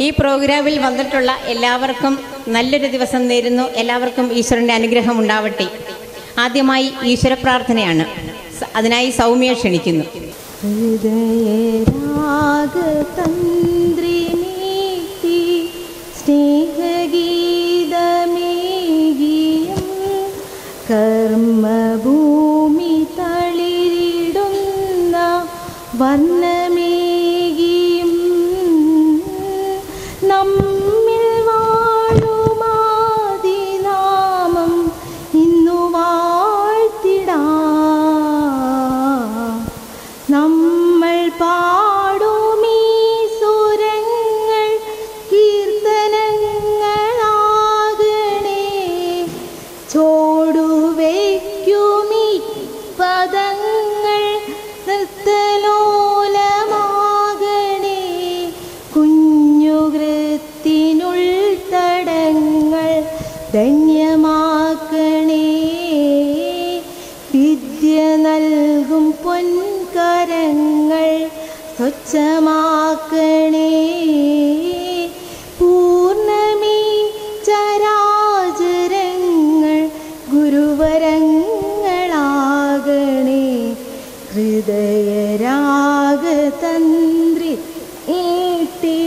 ഈ പ്രോഗ്രാമിൽ വന്നിട്ടുള്ള എല്ലാവർക്കും നല്ലൊരു ദിവസം നേരുന്നു എല്ലാവർക്കും ഈശ്വരന്റെ അനുഗ്രഹം ഉണ്ടാവട്ടെ ആദ്യമായി ഈശ്വര പ്രാർത്ഥനയാണ് സ- അതിനായി സൗമ്യ ക്ഷണിക്കുന്നു ഹൃദയരാഗതന്ത്രിനീത്തി സ്നേഹഗീതമേകിയും കർമ്മഭൂമി തളിരിടുന്ന വർണ്ണമേകിയും നമ്മിൽ വാഴുമാതിനാമം ഇന്നു വാഴ്ത്തിടാം നമ്മൾ പാടുമീ സുരങ്ങൾ കീർത്തനങ്ങളാകണേ ചോടുവയ്ക്കുമീ പദങ്ങൾ നൃത്തലോലമാകണേ കുഞ്ഞുകൃത്തിനുൾ തടങ്ങൾ ധന്യമാക്കണേ വിദ്യ നൽകും പൊൻകരങ്ങൾ സ്വച്ഛമാക്കണേ പൂർണ്ണമീ ചരാചരങ്ങൾ ഗുരുവരങ്ങളാകണേ ഹൃദയരാഗതന്ത്രി ഈട്ടി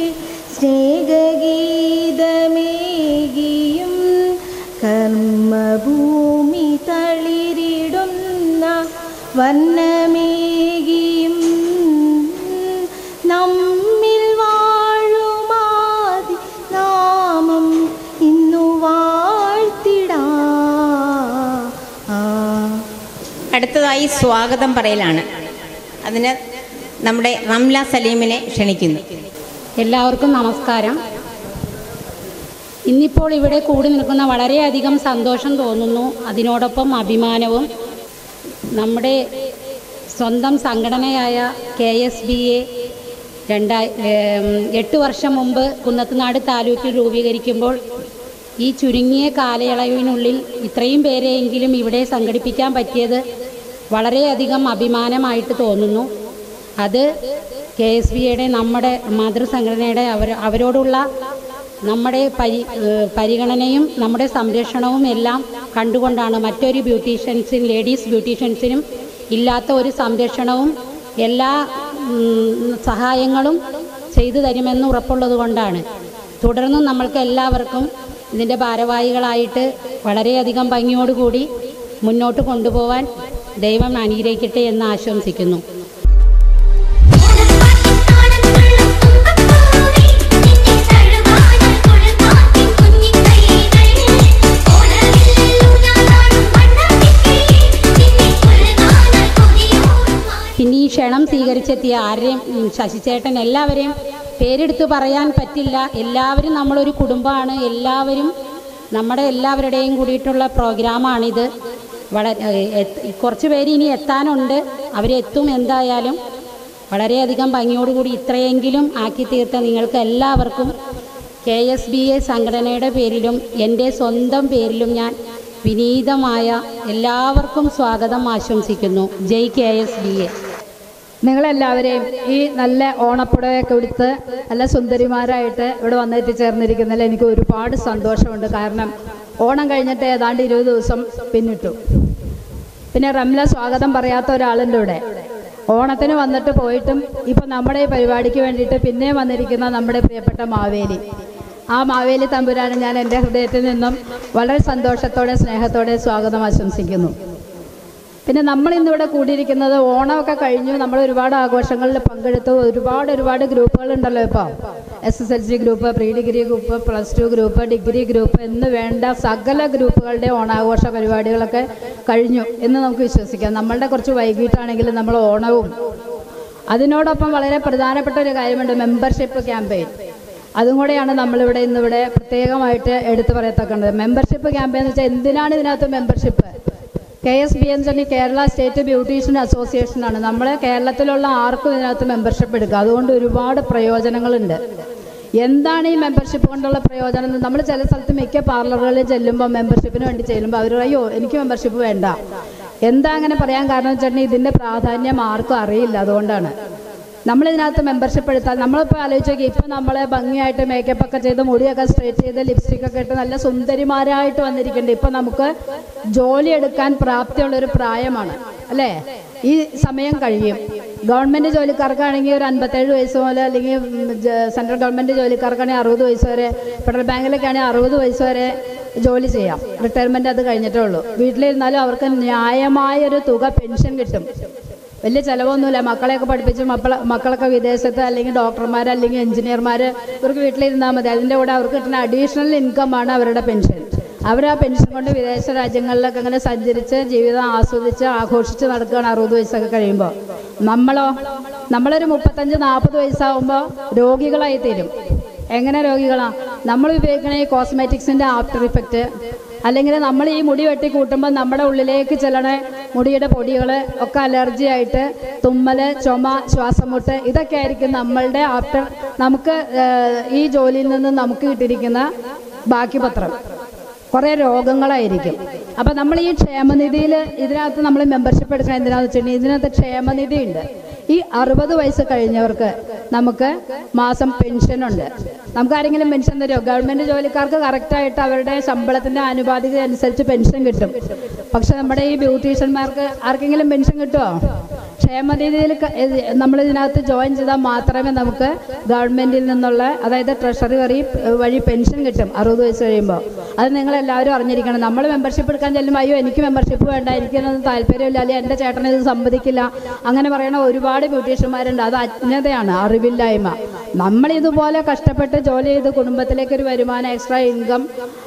സ്നേഹഗീതമേകിയും കർമ്മഭൂമി തളിരിടുന്ന വർണ്ണമേകിയും നമ്മിൽ വാഴുമാതി നാമം ഇന്നു വാഴ്ത്തിടാ അടുത്തതായി സ്വാഗതം പറയലാണ് അതിന് നമ്മുടെ റംല സലീമിനെ ക്ഷണിക്കുന്നു എല്ലാവർക്കും നമസ്കാരം ഇന്നിപ്പോൾ ഇവിടെ കൂടി നിൽക്കുന്ന വളരെയധികം സന്തോഷം തോന്നുന്നു അതിനോടൊപ്പം അഭിമാനവും നമ്മുടെ സ്വന്തം സംഘടനയായ കെ എസ് ബി എ രണ്ടായി ഏം, എട്ട് വർഷം മുമ്പ് കുന്നത്തുനാട് താലൂക്കിൽ രൂപീകരിക്കുമ്പോൾ ഈ ചുരുങ്ങിയ കാലയളവിനുള്ളിൽ ഇത്രയും പേരെയെങ്കിലും ഇവിടെ സംഘടിപ്പിക്കാൻ പറ്റിയത് വളരെയധികം അഭിമാനമായിട്ട് തോന്നുന്നു അത് കെ എസ് ബി എയുടെ നമ്മുടെ മാതൃസംഘടനയുടെ അവർ അവരോടുള്ള നമ്മുടെ പരി ഏഹ് പരിഗണനയും നമ്മുടെ സംരക്ഷണവും എല്ലാം കണ്ടുകൊണ്ടാണ് മറ്റൊരു ബ്യൂട്ടീഷ്യൻസിനും ലേഡീസ് ബ്യൂട്ടീഷ്യൻസിനും ഇല്ലാത്ത ഒരു സംരക്ഷണവും എല്ലാ ഉം, സഹായങ്ങളും ചെയ്തു തരുമെന്ന് ഉറപ്പുള്ളത് കൊണ്ടാണ് തുടർന്നും നമ്മൾക്ക് എല്ലാവർക്കും ഇതിൻ്റെ ഭാരവാഹികളായിട്ട് വളരെയധികം ഭംഗിയോടുകൂടി മുന്നോട്ട് കൊണ്ടുപോകാൻ ദൈവം അനുഗ്രഹിക്കട്ടെ എന്ന് ആശംസിക്കുന്നു പിന്നെ ഈ ക്ഷണം സ്വീകരിച്ചെത്തിയ ആരെയും ഉം, ശശിചേട്ടൻ എല്ലാവരെയും പേരെടുത്ത് പറയാൻ പറ്റില്ല എല്ലാവരും നമ്മളൊരു കുടുംബമാണ് എല്ലാവരും നമ്മുടെ എല്ലാവരുടെയും കൂടിയിട്ടുള്ള പ്രോഗ്രാമാണിത് വളരെ എത്ത്- കുറച്ച് പേര് ഇനി എത്താനുണ്ട് അവരെത്തും എന്തായാലും വളരെയധികം ഭംഗിയോടുകൂടി ഇത്രയെങ്കിലും ആക്കി തീർത്ത നിങ്ങൾക്ക് എല്ലാവർക്കും കെ എസ് ബി എ സംഘടനയുടെ പേരിലും എൻ്റെ സ്വന്തം പേരിലും ഞാൻ വിനീതമായ എല്ലാവർക്കും സ്വാഗതം ആശംസിക്കുന്നു ജയ് കെ എസ് ബി എ നിങ്ങളെല്ലാവരെയും ഈ നല്ല ഓണപ്പുടവയൊക്കെ ഉടുത്ത് നല്ല സുന്ദരിമാരായിട്ട് ഇവിടെ വന്നെത്തി ചേർന്നിരിക്കുന്നതിൽ എനിക്ക് ഒരുപാട് സന്തോഷമുണ്ട് കാരണം ഓണം കഴിഞ്ഞിട്ട് ഏതാണ്ട് ഇരുപത് ദിവസം പിന്നിട്ടു പിന്നെ റംല സ്വാഗതം പറയാത്ത ഒരാളുണ്ട് ഇവിടെ ഓണത്തിന് വന്നിട്ട് പോയിട്ടും ഇപ്പം നമ്മുടെ ഈ പരിപാടിക്ക് വേണ്ടിയിട്ട് പിന്നെയും വന്നിരിക്കുന്ന നമ്മുടെ പ്രിയപ്പെട്ട മാവേലി ആ മാവേലി തമ്പുരാനെ ഞാൻ എൻ്റെ ഹൃദയത്തിൽ നിന്നും വളരെ സന്തോഷത്തോടെ സ്നേഹത്തോടെ സ്വാഗതം ആശംസിക്കുന്നു പിന്നെ നമ്മൾ ഇന്നിവിടെ കൂടിയിരിക്കുന്നത് ഓണമൊക്കെ കഴിഞ്ഞു നമ്മൾ ഒരുപാട് ആഘോഷങ്ങളിൽ പങ്കെടുത്തു ഒരുപാട് ഒരുപാട് ഗ്രൂപ്പുകളുണ്ടല്ലോ ഇപ്പോൾ S S L C group pre degree group plus two group degree group എന്ന് വേണ്ട സകല ഗ്രൂപ്പുകളുടെ ഓണാഘോഷ പരിപാടികളൊക്കെ കഴിഞ്ഞു എന്ന് നമുക്ക് വിശ്വസിക്കാം നമ്മളുടെ കുറച്ച് വൈകിട്ടാണെങ്കിലും നമ്മൾ ഓണവും അതിനോടൊപ്പം വളരെ പ്രധാനപ്പെട്ട ഒരു കാര്യമുണ്ട് മെമ്പർഷിപ്പ് ക്യാമ്പയിൻ അതും കൂടെയാണ് നമ്മളിവിടെ ഇന്നിവിടെ പ്രത്യേകമായിട്ട് എടുത്തു പറയത്തക്കുന്നത് മെമ്പർഷിപ്പ് ക്യാമ്പയിൻ എന്ന് വെച്ചാൽ എന്തിനാണ് ഇതിനകത്ത് membership K S B N ചെന്നി കേരള സ്റ്റേറ്റ് ബ്യൂട്ടീഷ്യൻ അസോസിയേഷൻ ആണ് നമ്മൾ കേരളത്തിലുള്ള ആർക്കും ഇതിനകത്ത് മെമ്പർഷിപ്പ് എടുക്കുക അതുകൊണ്ട് ഒരുപാട് പ്രയോജനങ്ങളുണ്ട് എന്താണ് ഈ മെമ്പർഷിപ്പ് കൊണ്ടുള്ള പ്രയോജനം എന്ന് നമ്മൾ ചില സ്ഥലത്ത് മിക്ക പാർലറുകളിൽ ചെല്ലുമ്പോൾ മെമ്പർഷിപ്പിന് വേണ്ടി ചെല്ലുമ്പോൾ അവർ അയ്യോ എനിക്ക് മെമ്പർഷിപ്പ് വേണ്ട എന്താ അങ്ങനെ പറയാൻ കാരണം വെച്ചിട്ടുണ്ടെങ്കിൽ ഇതിൻ്റെ പ്രാധാന്യം ആർക്കും അറിയില്ല അതുകൊണ്ടാണ് നമ്മളിതിനകത്ത് മെമ്പർഷിപ്പ് എടുത്താൽ നമ്മളിപ്പോൾ ആലോചിച്ച് നോക്കി ഇപ്പം നമ്മൾ ഭംഗിയായിട്ട് മേക്കപ്പ് ഒക്കെ ചെയ്ത് മുടിയൊക്കെ സ്ട്രേറ്റ് ചെയ്ത് ലിപ്സ്റ്റിക് ഒക്കെ ഇട്ട് നല്ല സുന്ദരിമാരായിട്ട് വന്നിരിക്കുന്നുണ്ട് ഇപ്പം നമുക്ക് ജോലി എടുക്കാൻ പ്രാപ്തിയുള്ളൊരു പ്രായമാണ് അല്ലേ ഈ സമയം കഴിയും ഗവൺമെൻറ് ജോലിക്കാർക്കാണെങ്കിൽ ഒരു അൻപത്തേഴ് വയസ്സ് മുതൽ അല്ലെങ്കിൽ ഉം, ജ- സെൻട്രൽ ഗവൺമെൻറ് ജോലിക്കാർക്കാണെങ്കിൽ അറുപത് വയസ്സ് വരെ ഫെഡറൽ ബാങ്കിലൊക്കെ ആണെങ്കിൽ അറുപത് വയസ്സ് വരെ ജോലി ചെയ്യാം റിട്ടയർമെൻറ്റ് അത് കഴിഞ്ഞിട്ടേ ഉള്ളൂ വീട്ടിലിരുന്നാലും അവർക്ക് ന്യായമായൊരു തുക പെൻഷൻ കിട്ടും വലിയ ചിലവൊന്നുമില്ല മക്കളെയൊക്കെ പഠിപ്പിച്ച് മക്കളെ മക്കളൊക്കെ വിദേശത്ത് അല്ലെങ്കിൽ ഡോക്ടർമാർ അല്ലെങ്കിൽ എഞ്ചിനീയർമാർ ഇവർക്ക് വീട്ടിലിരുന്നാൽ മതി അതിൻ്റെ കൂടെ അവർക്ക് കിട്ടുന്ന അഡീഷണൽ ഇൻകമാണ് അവരുടെ പെൻഷൻ അവർ ആ പെൻഷൻ കൊണ്ട് വിദേശ രാജ്യങ്ങളിലൊക്കെ അങ്ങനെ സഞ്ചരിച്ച് ജീവിതം ആസ്വദിച്ച് ആഘോഷിച്ച് നടക്കുകയാണ് അറുപത് വയസ്സൊക്കെ കഴിയുമ്പോൾ നമ്മളോ നമ്മളൊരു മുപ്പത്തഞ്ച് നാൽപ്പത് വയസ്സാകുമ്പോൾ രോഗികളായി തീരും എങ്ങനെ രോഗികളാണ് നമ്മൾ ഉപയോഗിക്കുന്ന ഈ കോസ്മെറ്റിക്സിൻ്റെ ആഫ്റ്റർ ഇഫക്റ്റ് അല്ലെങ്കിൽ നമ്മൾ ഈ മുടി വെട്ടി കൂട്ടുമ്പോൾ നമ്മുടെ ഉള്ളിലേക്ക് ചെല്ലണ മുടിയുടെ പൊടികൾ ഒക്കെ അലർജി ആയിട്ട് തുമ്മൽ ചുമ ശ്വാസം മുട്ട് ഇതൊക്കെ ആയിരിക്കും നമ്മളുടെ ആഫ്റ്റർ നമുക്ക് ഏഹ്, ഈ ജോലിയിൽ നിന്ന് നമുക്ക് കിട്ടിയിരിക്കുന്ന ബാക്കി പത്രം കുറേ രോഗങ്ങളായിരിക്കും അപ്പം നമ്മൾ ഈ ക്ഷേമനിധിയിൽ ഇതിനകത്ത് നമ്മൾ മെമ്പർഷിപ്പ് എടുക്കണം എന്തിനാന്ന് വെച്ചിട്ടുണ്ടെങ്കിൽ ഇതിനകത്ത് ക്ഷേമനിധി ഉണ്ട് ഈ അറുപത് വയസ്സ് കഴിഞ്ഞവർക്ക് നമുക്ക് മാസം പെൻഷനുണ്ട് നമുക്ക് ആരെങ്കിലും പെൻഷൻ തരുമോ ഗവൺമെൻറ് ജോലിക്കാർക്ക് കറക്റ്റായിട്ട് അവരുടെ ശമ്പളത്തിൻ്റെ ആനുപാതിക അനുസരിച്ച് പെൻഷൻ കിട്ടും പക്ഷെ നമ്മുടെ ഈ ബ്യൂട്ടീഷ്യന്മാർക്ക് ആർക്കെങ്കിലും പെൻഷൻ കിട്ടുമോ ക്ഷേമനിധിയിൽ നമ്മൾ ഇതിനകത്ത് ജോയിൻ ചെയ്താൽ മാത്രമേ നമുക്ക് ഗവൺമെൻറ്റിൽ നിന്നുള്ള അതായത് ട്രഷറി വഴി വഴി പെൻഷൻ കിട്ടും അറുപത് വയസ്സ് കഴിയുമ്പോൾ അത് നിങ്ങൾ എല്ലാവരും അറിഞ്ഞിരിക്കണം നമ്മൾ മെമ്പർഷിപ്പ് എടുക്കാൻ ചെല്ലുമ്പോൾ അയ്യോ എനിക്ക് മെമ്പർഷിപ്പ് വേണ്ട എനിക്കൊന്നും താല്പര്യമില്ല അല്ലെങ്കിൽ എൻ്റെ ചേട്ടനെ ഇത് സമ്മതിക്കില്ല അങ്ങനെ പറയുന്ന ഒരുപാട് ബ്യൂട്ടീഷ്യന്മാരുണ്ട് അത് അജ്ഞതയാണ് അറിവില്ലായ്മ നമ്മൾ ഇതുപോലെ കഷ്ടപ്പെട്ട് ജോലി ചെയ്ത് കുടുംബത്തിലേക്ക് ഒരു വരുമാനം എക്സ്ട്രാ ഇൻകം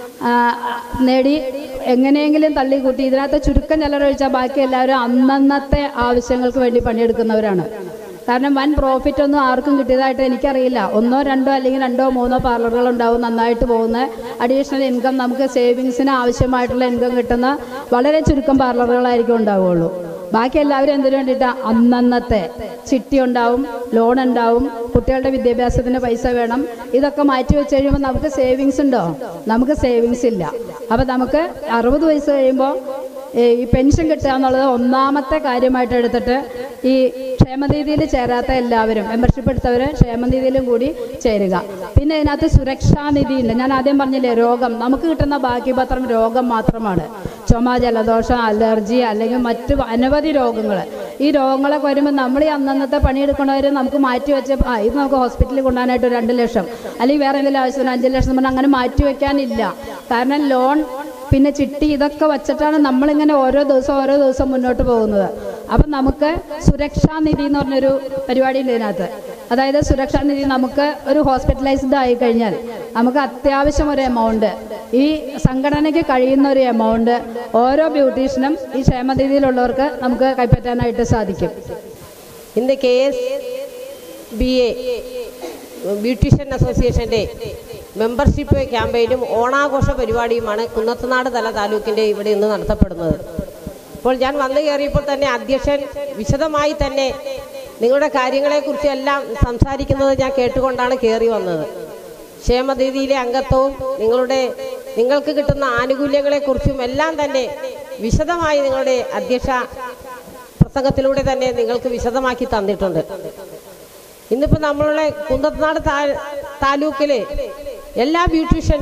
നേടി എങ്ങനെയെങ്കിലും തള്ളിക്കൂട്ടി ഇതിനകത്ത് ചുരുക്കം ചിലരൊഴിച്ചാൽ ബാക്കി എല്ലാവരും അന്നന്നത്തെ ആവശ്യങ്ങൾക്ക് വേണ്ടി പണിയെടുക്കുന്നവരാണ് കാരണം വൻ പ്രോഫിറ്റ് ഒന്നും ആർക്കും കിട്ടിയതായിട്ട് എനിക്കറിയില്ല ഒന്നോ രണ്ടോ അല്ലെങ്കിൽ രണ്ടോ മൂന്നോ പാർലറുകൾ ഉണ്ടാവും നന്നായിട്ട് പോകുന്ന അഡീഷണൽ ഇൻകം നമുക്ക് സേവിങ്സിന് ആവശ്യമായിട്ടുള്ള ഇൻകം കിട്ടുന്ന വളരെ ചുരുക്കം പാർലറുകളായിരിക്കും ഉണ്ടാവുകയുള്ളൂ ബാക്കി എല്ലാവരും എന്തിനു വേണ്ടിയിട്ടാണ് അന്നന്നത്തെ ചിട്ടി ഉണ്ടാവും ലോൺ ഉണ്ടാവും കുട്ടികളുടെ വിദ്യാഭ്യാസത്തിന് പൈസ വേണം ഇതൊക്കെ മാറ്റി വെച്ച് കഴിയുമ്പോൾ നമുക്ക് സേവിങ്സ് ഉണ്ടോ നമുക്ക് സേവിങ്സ് ഇല്ല അപ്പം നമുക്ക് അറുപത് വയസ്സ് കഴിയുമ്പോൾ ഈ പെൻഷൻ കിട്ടുക എന്നുള്ളത് ഒന്നാമത്തെ കാര്യമായിട്ട് എടുത്തിട്ട് ഈ ക്ഷേമനിധിയിൽ ചേരാത്ത എല്ലാവരും മെമ്പർഷിപ്പ് എടുത്തവർ ക്ഷേമനിധിയിലും കൂടി ചേരുക പിന്നെ ഇതിനകത്ത് സുരക്ഷാ നിധി ഉണ്ട് ഞാൻ ആദ്യം പറഞ്ഞില്ലേ രോഗം നമുക്ക് കിട്ടുന്ന ബാക്കി പത്രം രോഗം മാത്രമാണ് ചുമ ജലദോഷം അലർജി അല്ലെങ്കിൽ മറ്റ് അനവധി രോഗങ്ങൾ ഈ രോഗങ്ങളൊക്കെ വരുമ്പോൾ നമ്മൾ ഈ അന്നന്നത്തെ പണിയെടുക്കുന്നവർ നമുക്ക് മാറ്റി വെച്ച് ആ ഇത് നമുക്ക് ഹോസ്പിറ്റലിൽ കൊണ്ടുപോകാനായിട്ട് ഒരു രണ്ട് ലക്ഷം അല്ലെങ്കിൽ വേറെ എന്തെങ്കിലും ആവശ്യത്തിന് അഞ്ച് ലക്ഷം എന്ന് പറഞ്ഞാൽ അങ്ങനെ മാറ്റി വെക്കാനില്ല കാരണം ലോൺ പിന്നെ ചിട്ടി ഇതൊക്കെ വച്ചിട്ടാണ് നമ്മളിങ്ങനെ ഓരോ ദിവസം ഓരോ ദിവസം മുന്നോട്ട് പോകുന്നത് അപ്പം നമുക്ക് സുരക്ഷാ നിധി എന്ന് പറഞ്ഞൊരു പരിപാടി ഉണ്ട് ഇതിനകത്ത് അതായത് സുരക്ഷാ നിധി നമുക്ക് ഒരു ഹോസ്പിറ്റലൈസ്ഡ് ആയി കഴിഞ്ഞാൽ നമുക്ക് അത്യാവശ്യം ഒരു എമൗണ്ട് ഈ സംഘടനയ്ക്ക് കഴിയുന്ന ഒരു എമൗണ്ട് ഓരോ ബ്യൂട്ടീഷ്യനും ഈ ക്ഷേമനിധിയിലുള്ളവർക്ക് നമുക്ക് കൈപ്പറ്റാനായിട്ട് സാധിക്കും ഇന്ന് K S B A beautician അസോസിയേഷൻ്റെ മെമ്പർഷിപ്പ് ക്യാമ്പയിനും ഓണാഘോഷ പരിപാടിയുമാണ് കുന്നത്തുനാട് തല താലൂക്കിൻ്റെ ഇവിടെ ഇന്ന് നടത്തപ്പെടുന്നത് അപ്പോൾ ഞാൻ വന്നു കയറിയപ്പോൾ തന്നെ അധ്യക്ഷൻ വിശദമായി തന്നെ നിങ്ങളുടെ കാര്യങ്ങളെക്കുറിച്ച് എല്ലാം സംസാരിക്കുന്നത് ഞാൻ കേട്ടുകൊണ്ടാണ് കയറി വന്നത് ക്ഷേമനിധിയിലെ അംഗത്വവും നിങ്ങളുടെ നിങ്ങൾക്ക് കിട്ടുന്ന ആനുകൂല്യങ്ങളെക്കുറിച്ചും എല്ലാം തന്നെ വിശദമായി നിങ്ങളുടെ അധ്യക്ഷ പ്രസംഗത്തിലൂടെ തന്നെ നിങ്ങൾക്ക് വിശദമാക്കി തന്നിട്ടുണ്ട് ഇന്നിപ്പോൾ നമ്മളുടെ കുന്നത്തനാട് താ- താലൂക്കില് എല്ലാ ബ്യൂട്ടീഷ്യൻ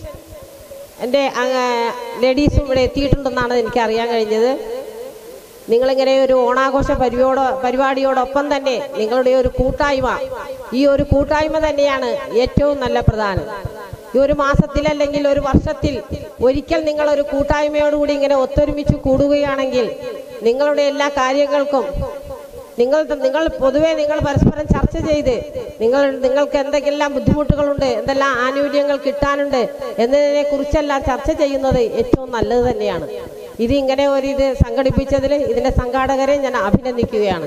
എൻ്റെ ലേഡീസും ഇവിടെ എത്തിയിട്ടുണ്ടെന്നാണ് എനിക്ക് അറിയാൻ കഴിഞ്ഞത് നിങ്ങളിങ്ങനെ ഒരു ഓണാഘോഷ പരിപാടിയോടോ പരിപാടിയോടൊപ്പം തന്നെ നിങ്ങളുടെ ഒരു കൂട്ടായ്മ ഈ ഒരു കൂട്ടായ്മ തന്നെയാണ് ഏറ്റവും നല്ല പ്രധാനം ഈ ഒരു മാസത്തിൽ അല്ലെങ്കിൽ ഒരു വർഷത്തിൽ ഒരിക്കൽ നിങ്ങൾ ഒരു കൂട്ടായ്മയോടുകൂടി ഇങ്ങനെ ഒത്തൊരുമിച്ച് കൂടുകയാണെങ്കിൽ നിങ്ങളുടെ എല്ലാ കാര്യങ്ങൾക്കും നിങ്ങൾ നിങ്ങൾ പൊതുവെ നിങ്ങൾ പരസ്പരം ചർച്ച ചെയ്ത് നിങ്ങൾ നിങ്ങൾക്ക് എന്തെല്ലാം ബുദ്ധിമുട്ടുകളുണ്ട് എന്തെല്ലാം ആനുകൂല്യങ്ങൾ കിട്ടാനുണ്ട് എന്നതിനെ കുറിച്ചെല്ലാം ചർച്ച ചെയ്യുന്നത് ഏറ്റവും നല്ലത് തന്നെയാണ് ഇത് ഇങ്ങനെ ഒരു ഇത് സംഘടിപ്പിച്ചതിൽ ഇതിന്റെ സംഘാടകരെ ഞാൻ അഭിനന്ദിക്കുകയാണ്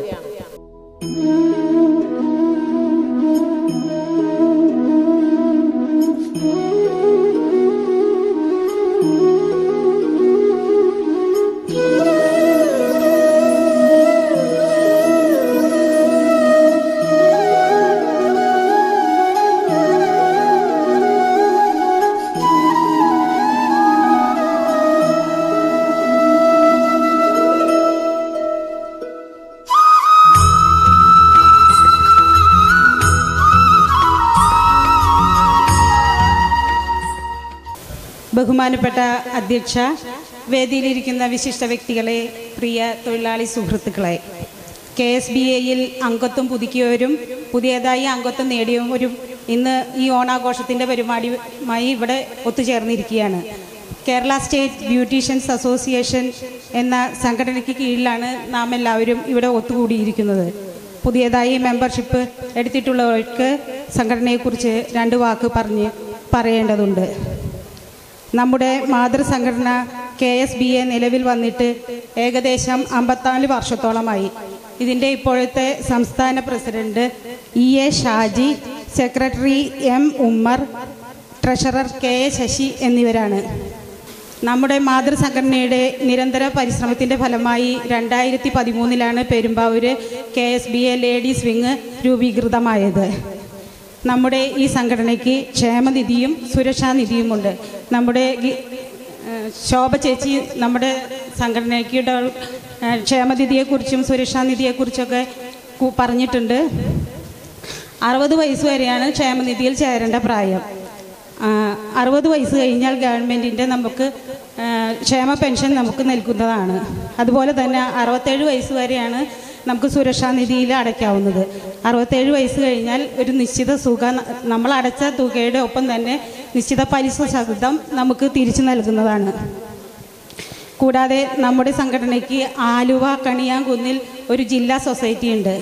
ബഹുമാനപ്പെട്ട അധ്യക്ഷ വേദിയിലിരിക്കുന്ന വിശിഷ്ട വ്യക്തികളെ പ്രിയ തൊഴിലാളി സുഹൃത്തുക്കളെ കെ എസ് ബി എയിൽ അംഗത്വം പുതുക്കിയവരും പുതിയതായി അംഗത്വം നേടിയവരും ഇന്ന് ഈ ഓണാഘോഷത്തിൻ്റെ പരിപാടിയുമായി ഇവിടെ ഒത്തുചേർന്നിരിക്കുകയാണ് കേരള സ്റ്റേറ്റ് ബ്യൂട്ടീഷ്യൻസ് അസോസിയേഷൻ എന്ന സംഘടനയ്ക്ക് കീഴിലാണ് നാം എല്ലാവരും ഇവിടെ ഒത്തുകൂടിയിരിക്കുന്നത് പുതിയതായി മെമ്പർഷിപ്പ് എടുത്തിട്ടുള്ളവർക്ക് സംഘടനയെക്കുറിച്ച് രണ്ട് വാക്ക് പറഞ്ഞ് പറയേണ്ടതുണ്ട് നമ്മുടെ മാതൃസംഘടന കെ എസ് ബി എ നിലവിൽ വന്നിട്ട് ഏകദേശം അമ്പത്തിനാല് വർഷത്തോളമായി ഇതിൻ്റെ ഇപ്പോഴത്തെ സംസ്ഥാന president E A Shaji secretary M Ummer treasurer K A Sasi എന്നിവരാണ് നമ്മുടെ മാതൃസംഘടനയുടെ നിരന്തര പരിശ്രമത്തിൻ്റെ ഫലമായി രണ്ടായിരത്തി പതിമൂന്നിലാണ് Perumbavoor K S B A ladies wing രൂപീകൃതമായത് നമ്മുടെ ഈ സംഘടനയ്ക്ക് ക്ഷേമനിധിയും സുരക്ഷാനിധിയുമുണ്ട് നമ്മുടെ ഗി- ഏഹ് ശോഭ ചേച്ചി നമ്മുടെ സംഘടനയ്ക്ക് ഡ- ഏഹ് ക്ഷേമനിധിയെക്കുറിച്ചും സുരക്ഷാനിധിയെക്കുറിച്ചൊക്കെ കു- പറഞ്ഞിട്ടുണ്ട് അറുപത് വയസ്സ് വരെയാണ് ക്ഷേമനിധിയിൽ ചേരേണ്ട പ്രായം ആ, അറുപത് വയസ്സ് കഴിഞ്ഞാൽ ഗവൺമെൻറ്റിൻ്റെ നമുക്ക് ആ, ക്ഷേമ പെൻഷൻ നമുക്ക് നൽകുന്നതാണ് അതുപോലെ തന്നെ അറുപത്തേഴ് വയസ്സ് വരെയാണ് നമുക്ക് സുരക്ഷാ നിധിയിൽ അടയ്ക്കാവുന്നത് അറുപത്തേഴ് വയസ്സ് കഴിഞ്ഞാൽ ഒരു നിശ്ചിത തുക ന- നമ്മൾ അടച്ച തുകയുടെ ഒപ്പം തന്നെ നിശ്ചിത പലിശ സഹിതം നമുക്ക് തിരിച്ചു നൽകുന്നതാണ് കൂടാതെ നമ്മുടെ സംഘടനയ്ക്ക് ആലുവ കണിയാങ്കുന്നിൽ ഒരു ജില്ലാ സൊസൈറ്റി ഉണ്ട്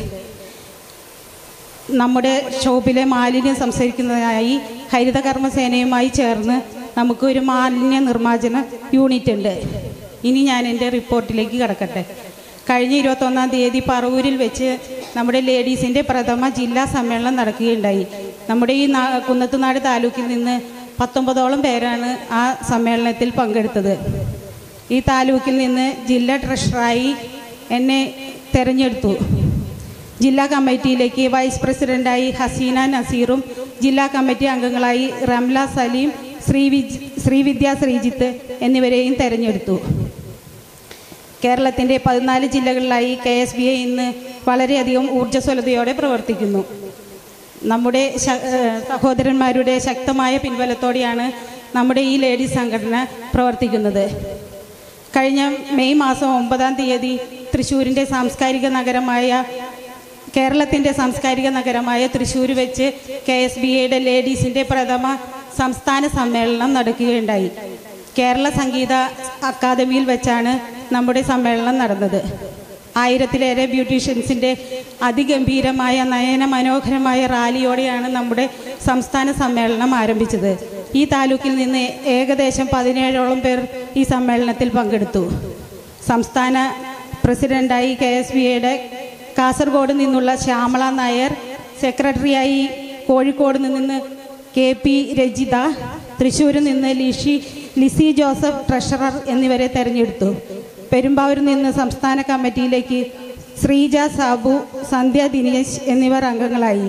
നമ്മുടെ ഷോപ്പിലെ മാലിന്യം സംസ്കരിക്കുന്നതിനായി ഹരിതകർമ്മസേനയുമായി ചേർന്ന് നമുക്ക് ഒരു മാലിന്യ നിർമ്മാർജ്ജന യൂണിറ്റ് ഉണ്ട് ഇനി ഞാൻ എൻ്റെ റിപ്പോർട്ടിലേക്ക് കടക്കട്ടെ കഴിഞ്ഞ ഇരുപത്തൊന്നാം തീയതി പറവൂരിൽ വെച്ച് നമ്മുടെ ലേഡീസിൻ്റെ പ്രഥമ ജില്ലാ സമ്മേളനം നടക്കുകയുണ്ടായി നമ്മുടെ ഈ നാ- കുന്നത്തുനാട് താലൂക്കിൽ നിന്ന് പത്തൊമ്പതോളം പേരാണ് ആ സമ്മേളനത്തിൽ പങ്കെടുത്തത് ഈ താലൂക്കിൽ നിന്ന് ജില്ലാ ട്രഷറായി എന്നെ തെരഞ്ഞെടുത്തു ജില്ലാ കമ്മിറ്റിയിലേക്ക് വൈസ് പ്രസിഡന്റായി ഹസീന നസീറും ജില്ലാ കമ്മിറ്റി അംഗങ്ങളായി റംല സലീം ശ്രീവിജ് ശ്രീവിദ്യ ശ്രീജിത്ത് എന്നിവരെയും തെരഞ്ഞെടുത്തു കേരളത്തിൻ്റെ പതിനാല് ജില്ലകളിലായി കെ എസ് ബി ഐ ഇന്ന് വളരെയധികം ഊർജ്ജസ്വലതയോടെ പ്രവർത്തിക്കുന്നു നമ്മുടെ ശ- ഏഹ് സഹോദരന്മാരുടെ ശക്തമായ പിൻബലത്തോടെയാണ് നമ്മുടെ ഈ ലേഡീസ് സംഘടന പ്രവർത്തിക്കുന്നത് കഴിഞ്ഞ മെയ് മാസം ഒമ്പതാം തീയതി തൃശ്ശൂരിൻ്റെ സാംസ്കാരിക നഗരമായ കേരളത്തിൻ്റെ സാംസ്കാരിക നഗരമായ തൃശ്ശൂർ വെച്ച് കെ എസ് ബി എയുടെ ലേഡീസിൻ്റെ പ്രഥമ സംസ്ഥാന സമ്മേളനം നടക്കുകയുണ്ടായി കേരള സംഗീത അക്കാദമിയിൽ വെച്ചാണ് നമ്മുടെ സമ്മേളനം നടന്നത് ആയിരത്തിലേറെ ബ്യൂട്ടീഷ്യൻസിൻ്റെ അതിഗംഭീരമായ നയന മനോഹരമായ റാലിയോടെയാണ് നമ്മുടെ സംസ്ഥാന സമ്മേളനം ആരംഭിച്ചത് ഈ താലൂക്കിൽ നിന്ന് ഏകദേശം പതിനേഴോളം പേർ ഈ സമ്മേളനത്തിൽ പങ്കെടുത്തു സംസ്ഥാന പ്രസിഡന്റായി കെ എസ് ബി എയുടെ കാസർഗോഡ് നിന്നുള്ള ശ്യാമള നായർ സെക്രട്ടറിയായി കോഴിക്കോട് നിന്ന് കെ പി രജിത തൃശ്ശൂരിൽ നിന്ന് ലിഷി ലിസി ജോസഫ് ട്രഷറർ എന്നിവരെ തെരഞ്ഞെടുത്തു പെരുമ്പാവൂരിൽ നിന്ന് സംസ്ഥാന കമ്മിറ്റിയിലേക്ക് ശ്രീജ സാബു സന്ധ്യ ദിനേശ് എന്നിവർ അംഗങ്ങളായി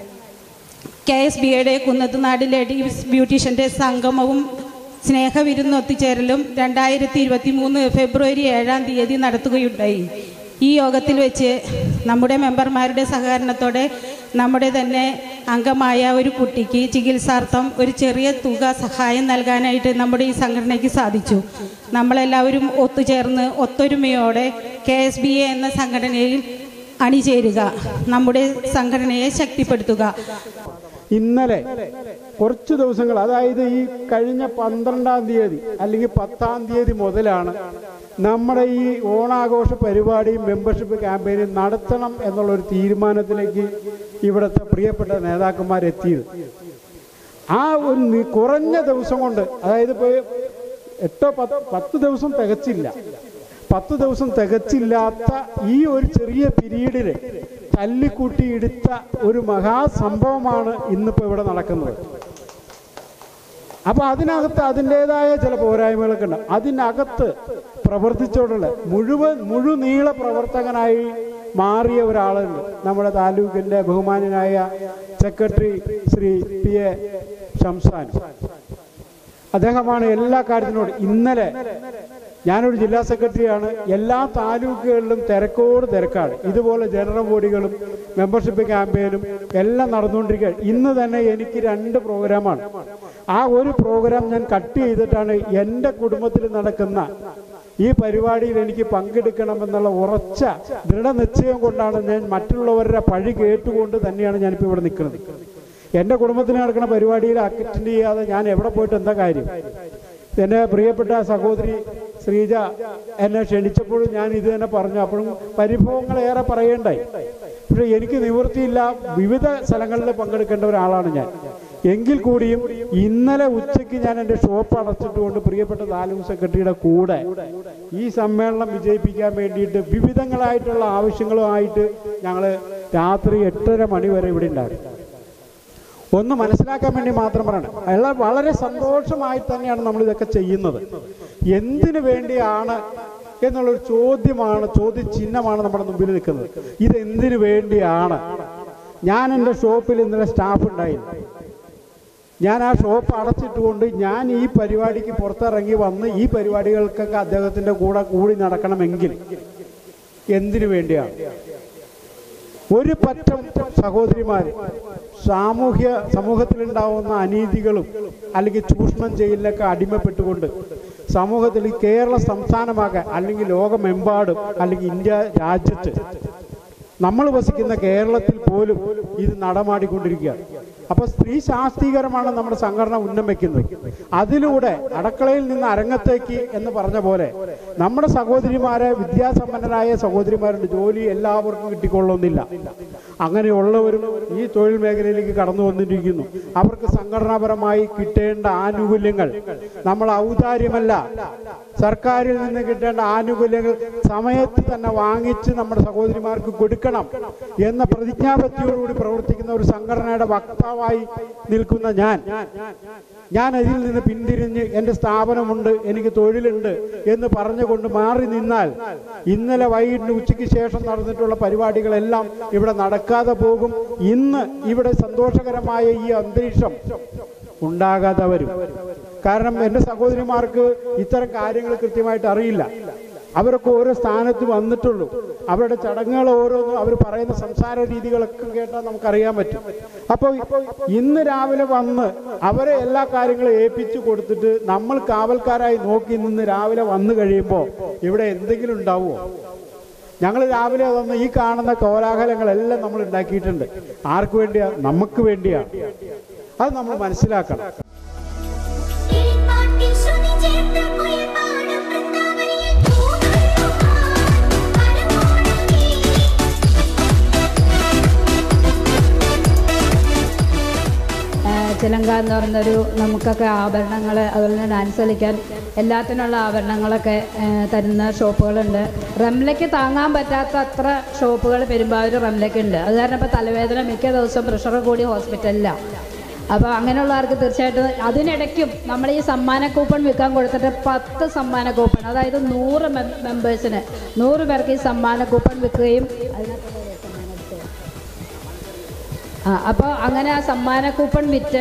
കെ എസ് ബി യുടെ കുന്നത്തുനാട് ലേഡീസ് ബ്യൂട്ടീഷ്യൻ്റെ സംഗമവും സ്നേഹവിരുന്ന് ഒത്തുചേരലും രണ്ടായിരത്തി ഇരുപത്തി മൂന്ന് ഫെബ്രുവരി ഏഴാം തീയതി നടത്തുകയുണ്ടായി ഈ യോഗത്തിൽ വെച്ച് നമ്മുടെ മെമ്പർമാരുടെ സഹകരണത്തോടെ നമ്മുടെ തന്നെ അംഗമായ ഒരു കുട്ടിക്ക് ചികിത്സാർത്ഥം ഒരു ചെറിയ തുക സഹായം നൽകാനായിട്ട് നമ്മുടെ ഈ സംഘടനയ്ക്ക് സാധിച്ചു നമ്മളെല്ലാവരും ഒത്തുചേർന്ന് ഒത്തൊരുമയോടെ കെ എസ് ബി എ എന്ന സംഘടനയിൽ അണിചേരുക നമ്മുടെ സംഘടനയെ ശക്തിപ്പെടുത്തുക ഇന്നലെ കുറച്ച് ദിവസങ്ങൾ അതായത് ഈ കഴിഞ്ഞ പന്ത്രണ്ടാം തീയതി അല്ലെങ്കിൽ പത്താം തീയതി മുതലാണ് നമ്മുടെ ഈ ഓണാഘോഷ പരിപാടിയും മെമ്പർഷിപ്പ് ക്യാമ്പയിനും നടത്തണം എന്നുള്ളൊരു തീരുമാനത്തിലേക്ക് ഇവിടുത്തെ പ്രിയപ്പെട്ട നേതാക്കന്മാരെത്തിയത് ആ ഒരു നി- കുറഞ്ഞ ദിവസം കൊണ്ട് അതായത് ഇപ്പോൾ എട്ടോ പത്ത് പത്ത് ദിവസം തികച്ചില്ല പത്ത് ദിവസം തികച്ചില്ലാത്ത ഈ ഒരു ചെറിയ പീരീഡിൽ തല്ലിക്കൂട്ടി എടുത്ത ഒരു മഹാസംഭവമാണ് ഇന്നിപ്പോൾ ഇവിടെ നടക്കുന്നത് അപ്പൊ അതിനകത്ത് അതിൻ്റെതായ ചില പോരായ്മകളൊക്കെ ഉണ്ട് അതിനകത്ത് പ്രവർത്തിച്ചോടുള്ള മുഴുവൻ മുഴുനീള പ്രവർത്തകനായി മാറിയ ഒരാളുണ്ട് നമ്മുടെ താലൂക്കിന്റെ ബഹുമാനായ secretary Shri P A Shamsan അദ്ദേഹമാണ് എല്ലാ കാര്യത്തിനോട് ഇന്നലെ ഞാനൊരു ജില്ലാ സെക്രട്ടറിയാണ് എല്ലാ താലൂക്കുകളിലും തിരക്കോട് തിരക്കാണ് ഇതുപോലെ ജനറൽ ബോഡികളും മെമ്പർഷിപ്പ് ക്യാമ്പയിനും എല്ലാം നടന്നുകൊണ്ടിരിക്കുകയാണ് ഇന്ന് തന്നെ എനിക്ക് രണ്ട് പ്രോഗ്രാമാണ് ആ ഒരു പ്രോഗ്രാം ഞാൻ കട്ട് ചെയ്തിട്ടാണ് എൻ്റെ കുടുംബത്തിൽ നടക്കുന്ന ഈ പരിപാടിയിൽ എനിക്ക് പങ്കെടുക്കണമെന്നുള്ള ഉറച്ച ദൃഢനിശ്ചയം കൊണ്ടാണ് ഞാൻ മറ്റുള്ളവരുടെ പഴി കേട്ടുകൊണ്ട് തന്നെയാണ് ഞാനിപ്പോൾ ഇവിടെ നിൽക്കുന്നത് എൻ്റെ കുടുംബത്തിൽ നടക്കുന്ന പരിപാടിയിൽ അറ്റൻഡ് ചെയ്യാതെ ഞാൻ എവിടെ പോയിട്ട് എന്താ കാര്യം എൻ്റെ പ്രിയപ്പെട്ട സഹോദരി ശ്രീജ എന്നെ ക്ഷണിച്ചപ്പോഴും ഞാൻ ഇത് തന്നെ പറഞ്ഞു അപ്പോഴും പരിഭവങ്ങൾ ഏറെ പറയേണ്ടായി പക്ഷെ എനിക്ക് നിവൃത്തിയില്ല വിവിധ സ്ഥലങ്ങളിൽ പങ്കെടുക്കേണ്ട ഒരാളാണ് ഞാൻ എങ്കിൽ കൂടിയും ഇന്നലെ ഉച്ചയ്ക്ക് ഞാൻ എൻ്റെ ഷോപ്പ് അടച്ചിട്ടുകൊണ്ട് പ്രിയപ്പെട്ട താലൂക്ക് സെക്രട്ടറിയുടെ കൂടെ ഈ സമ്മേളനം വിജയിപ്പിക്കാൻ വേണ്ടിയിട്ട് വിവിധങ്ങളായിട്ടുള്ള ആവശ്യങ്ങളുമായിട്ട് ഞങ്ങൾ രാത്രി എട്ടര മണി വരെ ഇവിടെ ഉണ്ടായിരുന്നു ഒന്ന് മനസ്സിലാക്കാൻ വേണ്ടി മാത്രം പറയണം അയാൾ വളരെ സന്തോഷമായി തന്നെയാണ് നമ്മൾ ഇതൊക്കെ ചെയ്യുന്നത് എന്തിനു വേണ്ടിയാണ് എന്നുള്ളൊരു ചോദ്യമാണ് ചോദ്യചിഹ്നമാണ് നമ്മുടെ മുമ്പിൽ നിൽക്കുന്നത് ഇത് എന്തിനു വേണ്ടിയാണ് ഞാൻ എൻ്റെ ഷോപ്പിൽ ഇന്നലെ സ്റ്റാഫ് ഉണ്ടായിരുന്നു ഞാൻ ആ ഷോപ്പ് അടച്ചിട്ടുകൊണ്ട് ഞാൻ ഈ പരിപാടിക്ക് പുറത്തിറങ്ങി വന്ന് ഈ പരിപാടികൾക്കൊക്കെ അദ്ദേഹത്തിൻ്റെ കൂടെ കൂടി നടക്കണമെങ്കിൽ എന്തിനു വേണ്ടിയാണ് ഒരു പറ്റം സഹോദരിമാർ സാമൂഹ്യ സമൂഹത്തിലുണ്ടാവുന്ന അനീതികളും അല്ലെങ്കിൽ ചൂഷണം ചെയ്യലിനൊക്കെ അടിമപ്പെട്ടുകൊണ്ട് സമൂഹത്തിൽ ഈ കേരള സംസ്ഥാനമാകാൻ അല്ലെങ്കിൽ ലോകമെമ്പാടും അല്ലെങ്കിൽ ഇന്ത്യ രാജ്യത്ത് നമ്മൾ വസിക്കുന്ന കേരളത്തിൽ പോലും ഇത് നടമാടിക്കൊണ്ടിരിക്കുകയാണ് അപ്പൊ സ്ത്രീ ശാസ്ത്രീകരമാണ് നമ്മുടെ സംഘടന ഉന്നം വെക്കുന്നത് അതിലൂടെ അടക്കളയിൽ നിന്ന് അരങ്ങത്തേക്ക് എന്ന് പറഞ്ഞ പോലെ നമ്മുടെ സഹോദരിമാരെ വിദ്യാസമ്പന്നരായ സഹോദരിമാരുണ്ട് ജോലി എല്ലാവർക്കും കിട്ടിക്കൊള്ളുന്നില്ല അങ്ങനെയുള്ളവരും ഈ തൊഴിൽ മേഖലയിലേക്ക് കടന്നു വന്നിരിക്കുന്നു അവർക്ക് സംഘടനാപരമായി കിട്ടേണ്ട ആനുകൂല്യങ്ങൾ നമ്മൾ ഔദാര്യമല്ല സർക്കാരിൽ നിന്ന് കിട്ടേണ്ട ആനുകൂല്യങ്ങൾ സമയത്ത് തന്നെ വാങ്ങിച്ച് നമ്മുടെ സഹോദരിമാർക്ക് കൊടുക്കണം എന്ന പ്രതിജ്ഞാബദ്ധിയോടുകൂടി പ്രവർത്തിക്കുന്ന ഒരു സംഘടനയുടെ വക്താവായി നിൽക്കുന്ന ഞാൻ ഞാൻ ഇതിൽ നിന്ന് പിന്തിരിഞ്ഞ് എൻ്റെ സ്ഥാപനമുണ്ട് എനിക്ക് തൊഴിലുണ്ട് എന്ന് പറഞ്ഞുകൊണ്ട് മാറി നിന്നാൽ ഇന്നലെ വൈകിട്ട് ഉച്ചയ്ക്ക് ശേഷം നടന്നിട്ടുള്ള പരിപാടികളെല്ലാം ഇവിടെ നടക്കാതെ പോകും ഇന്ന് ഇവിടെ സന്തോഷകരമായ ഈ അന്തരീക്ഷം ഉണ്ടാകാതെ വരും കാരണം എൻ്റെ സഹോദരിമാർക്ക് ഇത്തരം കാര്യങ്ങൾ കൃത്യമായിട്ട് അറിയില്ല അവരൊക്കെ ഓരോ സ്ഥാനത്ത് വന്നിട്ടുള്ളൂ അവരുടെ ചടങ്ങുകൾ ഓരോന്നും അവർ പറയുന്ന സംസാര രീതികളൊക്കെ കേട്ടാൽ നമുക്കറിയാൻ പറ്റും അപ്പോൾ ഇന്ന് രാവിലെ വന്ന് അവരെ എല്ലാ കാര്യങ്ങളും ഏൽപ്പിച്ചു കൊടുത്തിട്ട് നമ്മൾ കാവൽക്കാരായി നോക്കി നിന്ന് രാവിലെ വന്നു കഴിയുമ്പോൾ ഇവിടെ എന്തെങ്കിലും ഉണ്ടാവുമോ ഞങ്ങൾ രാവിലെ വന്ന് ഈ കാണുന്ന കോലാഹലങ്ങളെല്ലാം നമ്മൾ ഉണ്ടാക്കിയിട്ടുണ്ട് ആർക്ക് വേണ്ടിയാ നമുക്ക് വേണ്ടിയാണ് അത് നമ്മൾ മനസ്സിലാക്കണം കിളിപ്പാട്ടിൽ ശ്രുതി ചേർത്ത് കുയിൽ പാടും വൃന്ദാവനിയിൽ പൂങ്കാറ്റുമാൻ മരമോടങ്ങി ചിലങ്ക എന്ന് പറയുന്നൊരു നമുക്കൊക്കെ ആഭരണങ്ങൾ അതുപോലെ തന്നെ ഡാൻസ് കളിക്കാൻ എല്ലാത്തിനുള്ള ആഭരണങ്ങളൊക്കെ ആ, തരുന്ന ഷോപ്പുകളുണ്ട് റംലയ്ക്ക് താങ്ങാൻ പറ്റാത്ത അത്ര ഷോപ്പുകൾ പെരുമ്പാവൂർ റംലയ്ക്കുണ്ട് അത് കാരണം ഇപ്പോൾ തലവേദന മിക്ക ദിവസവും പ്രഷർ കൂടി ഹോസ്പിറ്റലിലാണ് അപ്പോൾ അങ്ങനെയുള്ളവർക്ക് തീർച്ചയായിട്ടും അതിനിടയ്ക്കും നമ്മൾ ഈ സമ്മാന കൂപ്പൺ വിൽക്കാൻ കൊടുത്തിട്ട് പത്ത് സമ്മാന കൂപ്പൺ അതായത് നൂറ് മെമ്പേഴ്സിന് നൂറ് പേർക്ക് ഈ സമ്മാന കൂപ്പൺ വിൽക്കുകയും അതിനകത്തുള്ള ഒരു സമ്മാനം എടുത്തോ? ആ അപ്പോൾ അങ്ങനെ ആ സമ്മാന കൂപ്പൺ വിറ്റ്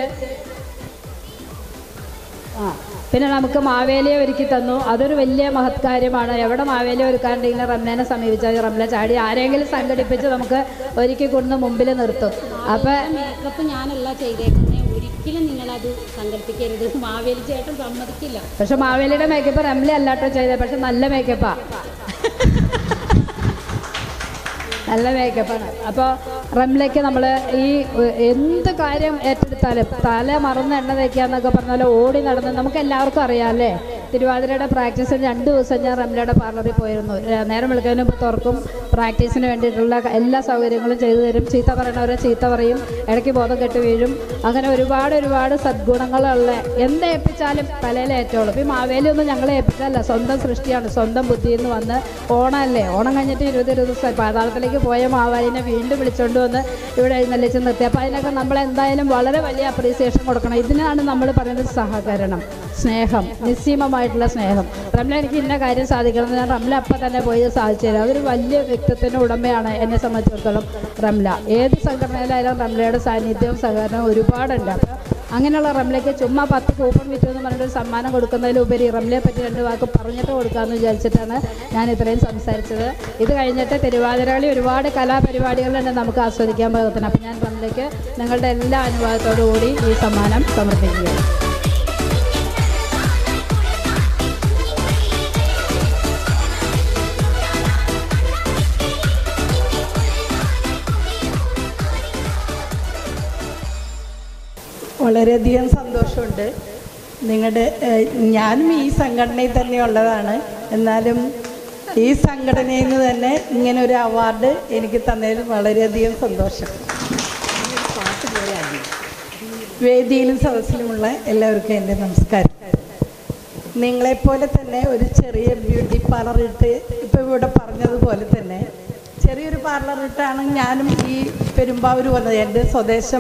ആ പിന്നെ നമുക്ക് മാവേലിയെ ഒരുക്കി തന്നു അതൊരു വലിയ മഹത്കാര്യമാണ് എവിടെ മാവേലിയെ ഒരുക്കാണ്ടെങ്കിലും റംലാനെ സമീപിച്ചാൽ റംല ചാടി ആരെങ്കിലും സംഘടിപ്പിച്ച് നമുക്ക് ഒരുക്കി കൊണ്ട് മുമ്പിൽ നിർത്തും അപ്പം മേക്കപ്പ് ഞാനല്ല ചെയ്തേക്കുന്നത് ഒരിക്കലും നിങ്ങളത് സങ്കല്പിക്കരുത് മാവേലി ചേട്ടൻ സമ്മതിക്കില്ല പക്ഷെ മാവേലിയുടെ മേക്കപ്പ് റംല അല്ലാട്ടോ ചെയ്തത് പക്ഷെ നല്ല മേക്കപ്പാ നല്ല മേക്കപ്പാണ് അപ്പോൾ റംലയ്ക്ക് നമ്മൾ ഈ ഏഹ്, എന്ത് കാര്യം ഏറ്റെടുത്താലും തല മറന്ന് എണ്ണ തേക്കുക എന്നൊക്കെ പറഞ്ഞാൽ ഓടി നടന്ന് നമുക്ക് എല്ലാവർക്കും അറിയാം അല്ലേ തിരുവാതിരയുടെ പ്രാക്ടീസിന് രണ്ട് ദിവസം ഞാൻ റംലയുടെ പാർലറിൽ പോയിരുന്നു ഏഹ്, നേരം വിളിക്കുന്നതിന് മുമ്പ് തുറക്കും പ്രാക്ടീസിന് വേണ്ടിയിട്ടുള്ള എല്ലാ സൗകര്യങ്ങളും ചെയ്തു തരും ചീത്ത പറയണവരെ ചീത്ത പറയും ഇടയ്ക്ക് ബോധം കെട്ട് വീഴും അങ്ങനെ ഒരുപാട് ഒരുപാട് സദ്ഗുണങ്ങളുള്ള എന്ത് ഏൽപ്പിച്ചാലും തലയിൽ ഏറ്റോളും ഇപ്പം ഈ മാവേലി ഒന്നും ഞങ്ങളെ ഏൽപ്പിച്ചല്ല സ്വന്തം സൃഷ്ടിയാണ് സ്വന്തം ബുദ്ധിയിൽ നിന്ന് വന്ന് ഓണമല്ലേ ഓണം കഴിഞ്ഞിട്ട് ഇരുപത് ഇരുപത് ദിവസം പാതാളത്തിലേക്ക് പോയ മാവേലിനെ വീണ്ടും വിളിച്ചുകൊണ്ട് വന്ന് ഇവിടെ എഴുന്നള്ളിച്ച് നിർത്തി അപ്പോൾ അതിനൊക്കെ നമ്മൾ എന്തായാലും വളരെ വലിയ അപ്രീസിയേഷൻ കൊടുക്കണം ഇതിനാണ് നമ്മൾ പറയുന്നത് സഹകരണം സ്നേഹം നിസ്സീമമായിട്ടുള്ള സ്നേഹം റംല എനിക്ക് ഇന്ന കാര്യം സാധിക്കണം എന്ന് ഞാൻ റംല അപ്പം തന്നെ പോയി ഇത് സാധിച്ചു തരും അതൊരു വലിയ വ്യക്തിത്വത്തിൻ്റെ ഉടമയാണ് എന്നെ സംബന്ധിച്ചിടത്തോളം റംല ഏത് സംഘടനയിലായാലും റംലയുടെ സാന്നിധ്യവും സഹകരണവും ഒരുപാടുണ്ട് അപ്പോൾ അങ്ങനെയുള്ള റംലയ്ക്ക് ചുമ്മാ പത്ത് കൂപ്പൺ വിറ്റു എന്ന് പറഞ്ഞിട്ട് ഒരു സമ്മാനം കൊടുക്കുന്നതിലുപരി റംലയെ പറ്റി രണ്ട് വാക്ക് പറഞ്ഞിട്ട് കൊടുക്കാമെന്ന് വിചാരിച്ചിട്ടാണ് ഞാൻ ഇത്രയും സംസാരിച്ചത് ഇത് കഴിഞ്ഞിട്ട് തിരുവാതിരകളി ഒരുപാട് കലാപരിപാടികളുണ്ട് നമുക്ക് ആസ്വദിക്കാൻ പാകത്തിന് അപ്പം ഞാൻ റംലയ്ക്ക് നിങ്ങളുടെ എല്ലാ അനുഭവത്തോടു കൂടി ഈ സമ്മാനം സമർപ്പിക്കുകയാണ് വളരെയധികം സന്തോഷമുണ്ട് നിങ്ങളുടെ ഏഹ്, ഞാനും ഈ സംഘടനയിൽ തന്നെ ഉള്ളതാണ് എന്നാലും ഈ സംഘടനയിൽ നിന്ന് തന്നെ ഇങ്ങനെ ഒരു അവാർഡ് എനിക്ക് തന്നതിൽ വളരെയധികം സന്തോഷം വേദിയിലും സദസ്സിലുമുള്ള എല്ലാവർക്കും എൻ്റെ നമസ്കാരം നിങ്ങളെപ്പോലെ തന്നെ ഒരു ചെറിയ ബ്യൂട്ടി പാർലർ ഇട്ട് ഇപ്പോൾ ഇവിടെ പറഞ്ഞതുപോലെ തന്നെ ചെറിയൊരു പാർലർ ഇട്ടാണ് ഞാനും ഈ പെരുമ്പാവൂർ വന്നത് എൻ്റെ സ്വദേശം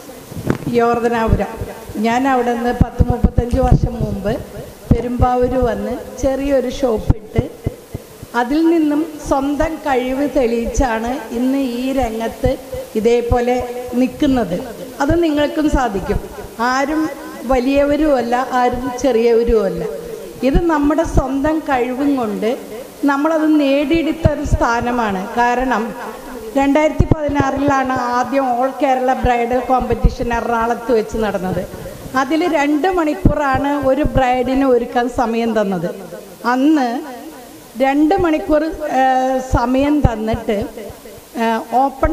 യോർദനാപുരം ഞാൻ അവിടെ നിന്ന് പത്ത് മുപ്പത്തഞ്ച് വർഷം മുമ്പ് പെരുമ്പാവൂർ വന്ന് ചെറിയൊരു ഷോപ്പ് ഇട്ട് അതിൽ നിന്നും സ്വന്തം കഴിവ് തെളിയിച്ചാണ് ഇന്ന് ഈ രംഗത്ത് ഇതേപോലെ നിൽക്കുന്നത് അത് നിങ്ങൾക്കും സാധിക്കും ആരും വലിയവരുമല്ല ആരും ചെറിയവരുമല്ല ഇത് നമ്മുടെ സ്വന്തം കഴിവും കൊണ്ട് നമ്മളത് നേടിയെടുത്ത ഒരു സ്ഥാനമാണ് കാരണം രണ്ടായിരത്തി പതിനാറിലാണ് ആദ്യം ഓൾ കേരള ബ്രൈഡൽ കോമ്പറ്റീഷൻ എറണാകുളത്ത് വെച്ച് നടന്നത് അതിൽ രണ്ട് മണിക്കൂറാണ് ഒരു ബ്രൈഡിന് ഒരുക്കാൻ സമയം തന്നത് അന്ന് രണ്ട് മണിക്കൂർ ആ, സമയം തന്നിട്ട് ആ, ഓപ്പൺ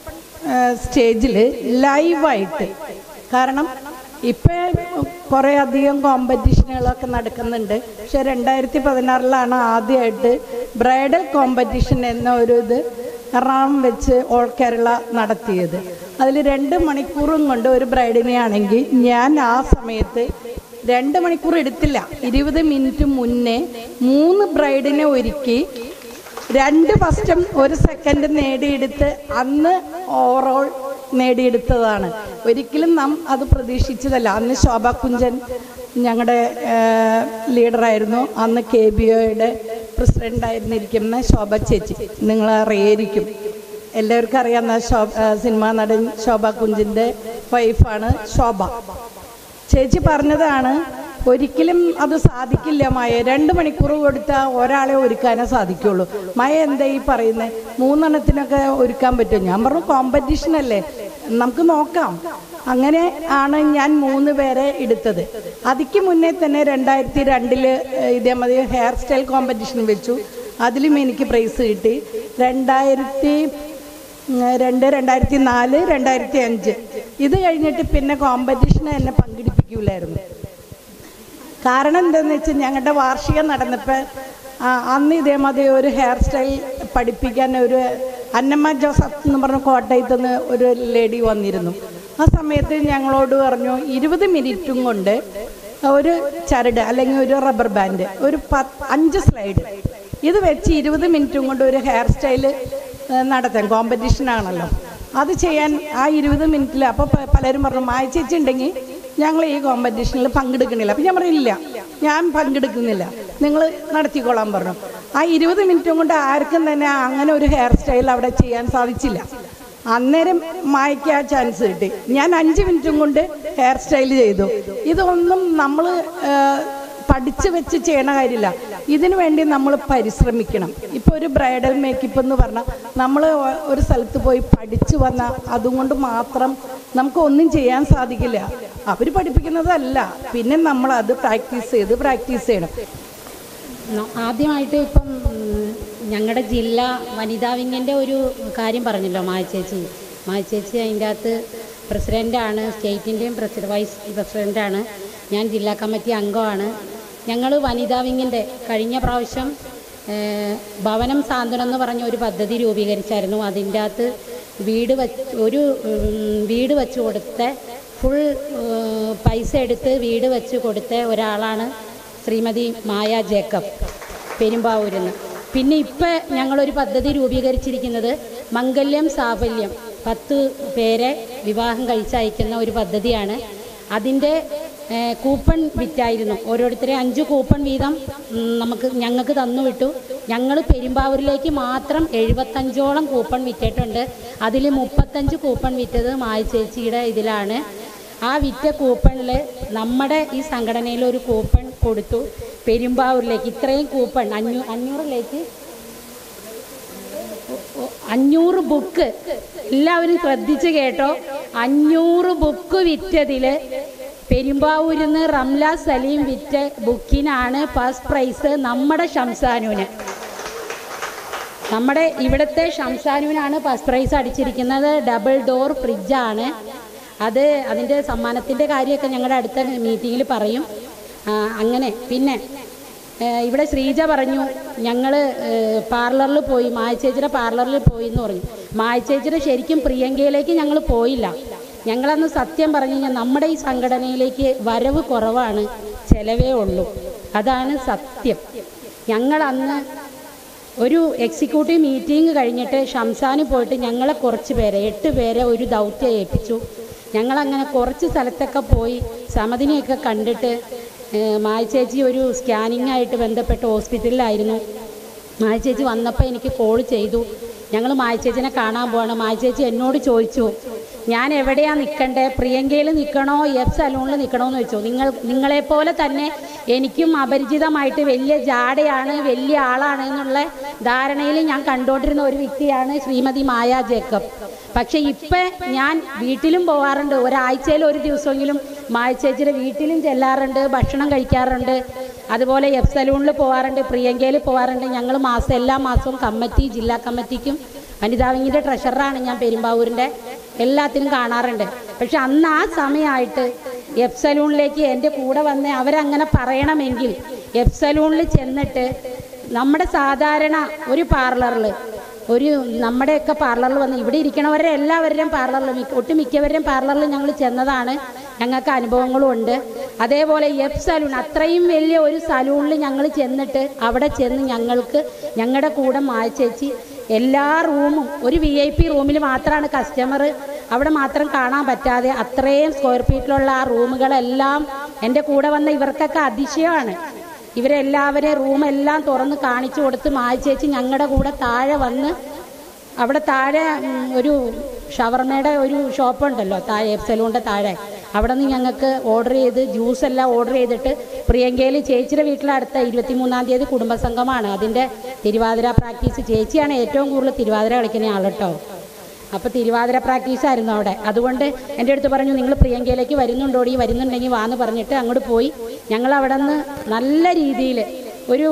സ്റ്റേജിൽ ലൈവായിട്ട് കാരണം ഇപ്പം കുറേ അധികം കോമ്പറ്റീഷനുകളൊക്കെ നടക്കുന്നുണ്ട് പക്ഷെ രണ്ടായിരത്തി പതിനാറിലാണ് ആദ്യമായിട്ട് ബ്രൈഡൽ കോമ്പറ്റീഷൻ എന്ന ഒരു ഇത് എറണാകുളം വെച്ച് ഓൾ കേരള നടത്തിയത് അതിൽ രണ്ട് മണിക്കൂറും കൊണ്ട് ഒരു ബ്രൈഡിനെ ആണെങ്കിൽ ഞാൻ ആ സമയത്ത് രണ്ട് മണിക്കൂർ എടുത്തില്ല ഇരുപത് മിനിറ്റ് മുന്നേ മൂന്ന് ബ്രൈഡിനെ ഒരുക്കി രണ്ട് ഫസ്റ്റും ഒരു സെക്കൻഡ് നേടിയെടുത്ത് അന്ന് ഓവറോൾ നേടിയെടുത്തതാണ് ഒരിക്കലും നാം അത് പ്രതീക്ഷിച്ചതല്ല അന്ന് ശോഭ കുഞ്ചൻ ഞങ്ങളുടെ ലീഡറായിരുന്നു അന്ന് കെ ബി ഒയുടെ പ്രസിഡൻ്റായിരുന്നിരിക്കുന്ന ശോഭ ചേച്ചി നിങ്ങൾ അറിയായിരിക്കും എല്ലാവർക്കും അറിയാവുന്ന ശോഭ സിനിമാ നടൻ ശോഭ കുഞ്ചിൻ്റെ വൈഫാണ് ശോഭ ചേച്ചി പറഞ്ഞതാണ് ഒരിക്കലും അത് സാധിക്കില്ല മായ രണ്ട് മണിക്കൂർ കൊടുത്താൽ ഒരാളെ ഒരുക്കാനേ സാധിക്കുള്ളൂ മായ എന്താ ഈ പറയുന്നത് മൂന്നെണ്ണത്തിനൊക്കെ ഒരുക്കാൻ പറ്റും ഞാൻ പറഞ്ഞു കോമ്പറ്റീഷൻ അല്ലേ നമുക്ക് നോക്കാം അങ്ങനെ ആണ് ഞാൻ മൂന്ന് പേരെ എടുത്തത് അതിക്ക് മുന്നേ തന്നെ രണ്ടായിരത്തി രണ്ടില് ഇതേമാതിരി ഹെയർ സ്റ്റൈൽ കോമ്പറ്റീഷൻ വെച്ചു അതിലും എനിക്ക് പ്രൈസ് കിട്ടി രണ്ടായിരത്തി ഉം, രണ്ട് രണ്ടായിരത്തി നാല് രണ്ടായിരത്തി അഞ്ച് ഇത് കഴിഞ്ഞിട്ട് പിന്നെ കോമ്പറ്റീഷന് എന്നെ പങ്കെടുപ്പിക്കൂലായിരുന്നു കാരണം എന്താണെന്ന് വെച്ചാൽ ഞങ്ങളുടെ വാർഷികം നടന്നപ്പോൾ അന്ന് ഇതേമാതിരി ഒരു ഹെയർ സ്റ്റൈൽ പഠിപ്പിക്കാൻ ഒരു അന്നമ്മ ജോസഫ് എന്ന് പറഞ്ഞ കോട്ടയത്ത് നിന്ന് ഒരു ലേഡി വന്നിരുന്നു ആ സമയത്ത് ഞങ്ങളോട് പറഞ്ഞു ഇരുപത് മിനിറ്റും കൊണ്ട് ഒരു ചരട് അല്ലെങ്കിൽ ഒരു റബ്ബർ ബാൻഡ് ഒരു പത്ത് അഞ്ച് സ്ലൈഡ് ഇത് വെച്ച് ഇരുപത് മിനിറ്റും കൊണ്ട് ഒരു ഹെയർ സ്റ്റൈല് നടത്താൻ കോമ്പറ്റീഷൻ ആണല്ലോ അത് ചെയ്യാൻ ആ ഇരുപത് മിനിറ്റിൽ അപ്പോൾ പലരും പറഞ്ഞു മായ ചേച്ചി ഉണ്ടെങ്കിൽ ഞങ്ങൾ ഈ കോമ്പറ്റീഷനിൽ പങ്കെടുക്കണില്ല അപ്പം ഞാൻ പറഞ്ഞില്ല ഞാൻ പങ്കെടുക്കുന്നില്ല നിങ്ങൾ നടത്തിക്കോളാൻ പറഞ്ഞു ആ ഇരുപത് മിനിറ്റും കൊണ്ട് ആർക്കും തന്നെ അങ്ങനെ ഒരു ഹെയർ സ്റ്റൈൽ അവിടെ ചെയ്യാൻ സാധിച്ചില്ല അന്നേരം മായ്ക്ക് ആ ചാൻസ് കിട്ടി ഞാൻ അഞ്ച് മിനിറ്റും കൊണ്ട് ഹെയർ സ്റ്റൈൽ ചെയ്തു ഇതൊന്നും നമ്മൾ പഠിച്ചു വെച്ച് ചെയ്യണ കാര്യമില്ല ഇതിനു വേണ്ടി നമ്മൾ പരിശ്രമിക്കണം ഇപ്പോൾ ഒരു ബ്രൈഡൽ മേക്കപ്പ് എന്ന് പറഞ്ഞാൽ നമ്മൾ ഒരു സ്ഥലത്ത് പോയി പഠിച്ചു വന്ന അതുകൊണ്ട് മാത്രം നമുക്ക് ഒന്നും ചെയ്യാൻ സാധിക്കില്ല അവർ പഠിപ്പിക്കുന്നതല്ല പിന്നെ നമ്മൾ അത് പ്രാക്ടീസ് ചെയ്ത് പ്രാക്ടീസ് ചെയ്യണം ന- ആദ്യമായിട്ട് ഇപ്പം ഞങ്ങളുടെ ജില്ല വനിതാ വിങ്ങിൻ്റെ ഒരു കാര്യം പറഞ്ഞല്ലോ മായ ചേച്ചി മായ ചേച്ചി അതിൻ്റെ അകത്ത് പ്രസിഡൻ്റാണ് സ്റ്റേറ്റിൻ്റെയും പ്രസിഡ വൈസ് പ്രസിഡൻ്റാണ് ഞാൻ ജില്ലാ കമ്മിറ്റി അംഗമാണ് ഞങ്ങൾ വനിതാ വിങ്ങിൻ്റെ കഴിഞ്ഞ പ്രാവശ്യം ഏഹ്, ഭവനം സാന്ത്വനം എന്ന് പറഞ്ഞ ഒരു പദ്ധതി രൂപീകരിച്ചായിരുന്നു അതിൻ്റെ അകത്ത് വീട് വച്ച് ഒരു ഉം, വീട് വെച്ച് കൊടുത്ത ഫുൾ ഏഹ്, പൈസ എടുത്ത് വീട് വെച്ച് കൊടുത്ത ഒരാളാണ് ശ്രീമതി മായ ജേക്കബ് പെരുമ്പാവൂരിൽ നിന്ന് പിന്നെ ഇപ്പം ഞങ്ങളൊരു പദ്ധതി രൂപീകരിച്ചിരിക്കുന്നത് മംഗല്യം സാഫല്യം പത്ത് പേരെ വിവാഹം കഴിച്ചയക്കുന്ന ഒരു പദ്ധതിയാണ് അതിൻ്റെ ഏഹ്, കൂപ്പൺ വിറ്റായിരുന്നു ഓരോരുത്തരെ അഞ്ച് കൂപ്പൺ വീതം ഉം, നമുക്ക് ഞങ്ങൾക്ക് തന്നു വിട്ടു ഞങ്ങൾ പെരുമ്പാവൂരിലേക്ക് മാത്രം എഴുപത്തഞ്ചോളം കൂപ്പൺ വിറ്റിട്ടുണ്ട് അതിൽ മുപ്പത്തഞ്ച് കൂപ്പൺ വിറ്റത് മായ ചേച്ചിയുടെ ഇതിലാണ് ആ വിറ്റ കൂപ്പണിൽ നമ്മുടെ ഈ സംഘടനയിൽ ഒരു കൂപ്പൺ കൊടുത്തു പെരുമ്പാവൂരിലേക്ക് ഇത്രയും കൂപ്പൺ അഞ്ഞൂ അഞ്ഞൂറിലേക്ക് ഒ- അഞ്ഞൂറ് ബുക്ക് എല്ലാവരും ശ്രദ്ധിച്ച് കേട്ടോ അഞ്ഞൂറ് ബുക്ക് വിറ്റതിൽ പെരുമ്പാവൂരിൽ നിന്ന് റംല സലീം വിറ്റ ബുക്കിനാണ് ഫസ്റ്റ് പ്രൈസ് നമ്മുടെ ഷംസാനുവിന് നമ്മുടെ ഇവിടുത്തെ ഷംസാനുവിനാണ് ഫസ്റ്റ് പ്രൈസ് അടിച്ചിരിക്കുന്നത് ഡബിൾ ഡോർ ഫ്രിഡ്ജാണ് അത് അതിൻ്റെ സമ്മാനത്തിൻ്റെ കാര്യമൊക്കെ ഞങ്ങളുടെ അടുത്ത മീറ്റിങ്ങിൽ പറയും ആ, അങ്ങനെ പിന്നെ ഏ, ഇവിടെ ശ്രീജ പറഞ്ഞു ഞങ്ങൾ പാർലറിൽ പോയി മായച്ചേച്ചിയുടെ പാർലറിൽ പോയി എന്ന് പറഞ്ഞു മായച്ചേച്ചിയുടെ ശരിക്കും പ്രിയങ്കയിലേക്ക് ഞങ്ങൾ പോയില്ല ഞങ്ങളന്ന് സത്യം പറഞ്ഞു കഴിഞ്ഞാൽ നമ്മുടെ ഈ സംഘടനയിലേക്ക് വരവ് കുറവാണ് ചിലവേ ഉള്ളൂ അതാണ് സത്യം ഞങ്ങളന്ന് ഒരു എക്സിക്യൂട്ടീവ് മീറ്റിംഗ് കഴിഞ്ഞിട്ട് ഷംസാന് പോയിട്ട് ഞങ്ങളെ കുറച്ച് പേരെ എട്ട് പേരെ ഒരു ദൗത്യം ഏൽപ്പിച്ചു ഞങ്ങളങ്ങനെ കുറച്ച് സ്ഥലത്തൊക്കെ പോയി സമതിനെയൊക്കെ കണ്ടിട്ട് ഏഹ്, മായ ചേച്ചി ഒരു സ്കാനിങ് ആയിട്ട് ബന്ധപ്പെട്ട് ഹോസ്പിറ്റലിലായിരുന്നു മായ ചേച്ചി വന്നപ്പോൾ എനിക്ക് കോൾ ചെയ്തു ഞങ്ങൾ മായ ചേച്ചിനെ കാണാൻ പോവാണ് മായ ചേച്ചി എന്നോട് ചോദിച്ചു ഞാൻ എവിടെയാണ് നിൽക്കണ്ടേ പ്രിയങ്കയിൽ നിൽക്കണോ എഫ് സലൂണിൽ നിൽക്കണോ എന്ന് ചോദിച്ചു നിങ്ങൾ നിങ്ങളെപ്പോലെ തന്നെ എനിക്കും അപരിചിതമായിട്ട് വലിയ ജാടയാണ് വലിയ ആളാണ് എന്നുള്ള ധാരണയിൽ ഞാൻ കണ്ടുകൊണ്ടിരുന്ന ഒരു വ്യക്തിയാണ് ശ്രീമതി മായ ജേക്കബ് പക്ഷെ ഇപ്പം ഞാൻ വീട്ടിലും പോകാറുണ്ട് ഒരാഴ്ചയിൽ ഒരു ദിവസമെങ്കിലും മായ ചേച്ചിയുടെ വീട്ടിലും ചെല്ലാറുണ്ട് ഭക്ഷണം കഴിക്കാറുണ്ട് അതുപോലെ എഫ് സലൂണിൽ പോകാറുണ്ട് പ്രിയങ്കയിൽ പോകാറുണ്ട് ഞങ്ങൾ മാസം എല്ലാ മാസവും കമ്മിറ്റി ജില്ലാ കമ്മിറ്റിക്കും വനിതാ വിങ്ങിൻ്റെ ട്രഷററാണ് ഞാൻ പെരുമ്പാവൂരിൻ്റെ എല്ലാത്തിനും കാണാറുണ്ട് പക്ഷെ അന്ന് ആ സമയമായിട്ട് എഫ് സലൂണിലേക്ക് എൻ്റെ കൂടെ വന്ന് അവരങ്ങനെ പറയണമെങ്കിൽ എഫ് സലൂണിൽ ചെന്നിട്ട് നമ്മുടെ സാധാരണ ഒരു പാർലറിൽ ഒരു നമ്മുടെയൊക്കെ പാർലറിൽ വന്ന് ഇവിടെ ഇരിക്കണവരുടെ എല്ലാവരുടെയും പാർലറിൽ മിക്ക ഒട്ടുമിക്കവരുടെയും പാർലറിൽ ഞങ്ങൾ ചെന്നതാണ് ഞങ്ങൾക്ക് അനുഭവങ്ങളും ഉണ്ട് അതേപോലെ എഫ് സലൂൺ അത്രയും വലിയ ഒരു സലൂണിൽ ഞങ്ങൾ ചെന്നിട്ട് അവിടെ ചെന്ന് ഞങ്ങൾക്ക് ഞങ്ങളുടെ കൂടെ മായച്ചേച്ചി എല്ലാ റൂമും ഒരു വി ഐ പി റൂമിൽ മാത്രമാണ് കസ്റ്റമർ അവിടെ മാത്രം കാണാൻ പറ്റാതെ അത്രയും സ്ക്വയർ ഫീറ്റിലുള്ള ആ റൂമുകളെല്ലാം എൻ്റെ കൂടെ വന്ന ഇവർക്കൊക്കെ അതിശയമാണ് ഇവരെല്ലാവരെയും റൂമെല്ലാം തുറന്ന് കാണിച്ചു കൊടുത്ത് മായച്ചേച്ചി ഞങ്ങളുടെ കൂടെ താഴെ വന്ന് അവിടെ താഴെ ഉം, ഒരു ഷവർമയുടെ ഒരു ഷോപ്പുണ്ടല്ലോ താഴെ എഫ് സലൂണിൻ്റെ താഴെ അവിടെ നിന്ന് ഞങ്ങൾക്ക് ഓർഡർ ചെയ്ത് ജ്യൂസ് എല്ലാം ഓർഡർ ചെയ്തിട്ട് പ്രിയങ്കയിൽ ചേച്ചിയുടെ വീട്ടിലടുത്ത ഇരുപത്തിമൂന്നാം തീയതി കുടുംബസംഘമാണ് അതിൻ്റെ തിരുവാതിര പ്രാക്ടീസ് ചേച്ചിയാണ് ഏറ്റവും കൂടുതൽ തിരുവാതിര കളിക്കുന്ന ആൾ കേട്ടോ അപ്പോൾ തിരുവാതിര പ്രാക്ടീസ് ആയിരുന്നു അവിടെ അതുകൊണ്ട് എൻ്റെ അടുത്ത് പറഞ്ഞു നിങ്ങൾ പ്രിയങ്കയിലേക്ക് വരുന്നുണ്ടോടി വരുന്നുണ്ടെങ്കിൽ വാന്ന് പറഞ്ഞിട്ട് അങ്ങോട്ട് പോയി ഞങ്ങൾ അവിടെ നിന്ന് നല്ല രീതിയിൽ ഒരു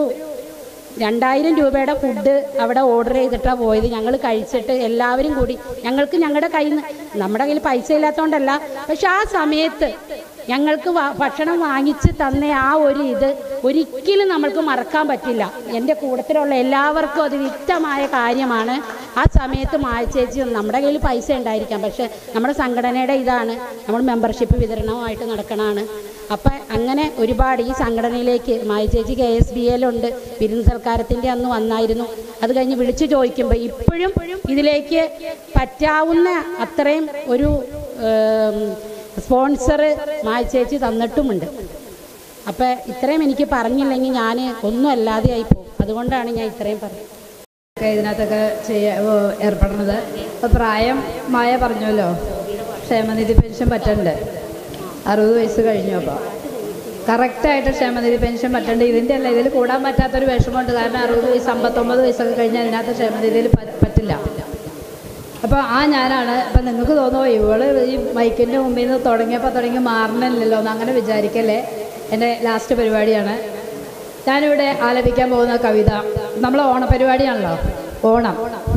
രണ്ടായിരം രൂപയുടെ ഫുഡ് അവിടെ ഓർഡർ ചെയ്തിട്ടാണ് പോയത് ഞങ്ങൾ കഴിച്ചിട്ട് എല്ലാവരും കൂടി ഞങ്ങൾക്ക് ഞങ്ങളുടെ കയ്യിൽ നിന്ന് നമ്മുടെ കയ്യിൽ പൈസ ഇല്ലാത്തതുകൊണ്ടല്ല പക്ഷെ ആ സമയത്ത് ഞങ്ങൾക്ക് വാ- ഭക്ഷണം വാങ്ങിച്ച് തന്ന ആ ഒരു ഇത് ഒരിക്കലും നമ്മൾക്ക് മറക്കാൻ പറ്റില്ല എൻ്റെ കൂട്ടത്തിലുള്ള എല്ലാവർക്കും അത് വ്യക്തമായ കാര്യമാണ് ആ സമയത്ത് മായച്ചേച്ചി നമ്മുടെ കയ്യിൽ പൈസ ഉണ്ടായിരിക്കാം പക്ഷെ നമ്മുടെ സംഘടനയുടെ ഇതാണ് നമ്മൾ മെമ്പർഷിപ്പ് വിതരണവുമായിട്ട് നടക്കണതാണ് അപ്പം അങ്ങനെ ഒരുപാട് ഈ സംഘടനയിലേക്ക് മായച്ചേച്ചി കെ എസ് ബി എല്ലുണ്ട് വിരുന്ന് സൽക്കാരത്തിൻ്റെ അന്ന് വന്നായിരുന്നു അത് കഴിഞ്ഞ് വിളിച്ചു ചോദിക്കുമ്പോൾ ഇപ്പോഴും ഇതിലേക്ക് പറ്റാവുന്ന അത്രയും ഒരു സ്പോൺസർ മായച്ചേച്ചി തന്നിട്ടുമുണ്ട് അപ്പം ഇത്രയും എനിക്ക് പറഞ്ഞില്ലെങ്കിൽ ഞാൻ ഒന്നും അല്ലാതെ ആയി പോകും അതുകൊണ്ടാണ് ഞാൻ ഇത്രയും പറഞ്ഞത് ഒക്കെ ഇതിനകത്തൊക്കെ ചെയ്യാ ഓ, ഏർപ്പെടുന്നത് അപ്പോൾ പ്രായം മായ പറഞ്ഞല്ലോ ക്ഷേമനിധി പെൻഷൻ പറ്റണ്ട് അറുപത് വയസ്സ് കഴിഞ്ഞു അപ്പോൾ കറക്റ്റായിട്ട് ക്ഷേമനിധി പെൻഷൻ പറ്റണ്ട് ഇതിൻ്റെ അല്ല ഇതിൽ കൂടാൻ പറ്റാത്തൊരു വിഷമമുണ്ട് കാരണം അറുപത് വയസ്സ് അമ്പത്തൊമ്പത് വയസ്സൊക്കെ കഴിഞ്ഞാൽ അതിനകത്ത് ക്ഷേമനിധിയിൽ പ- പറ്റില്ല അപ്പോൾ ആ ഞാനാണ് അപ്പം നിങ്ങൾക്ക് തോന്നുമോ ഇവള് ഈ മൈക്കിൻ്റെ മുമ്പിൽ നിന്ന് തുടങ്ങിയപ്പോൾ തുടങ്ങി മാറണില്ലല്ലോ എന്ന് അങ്ങനെ വിചാരിക്കല്ലേ എൻ്റെ ലാസ്റ്റ് പരിപാടിയാണ് ഞാനിവിടെ ആലപിക്കാൻ പോകുന്ന കവിത നമ്മൾ ഓണപരിപാടിയാണല്ലോ ഓണം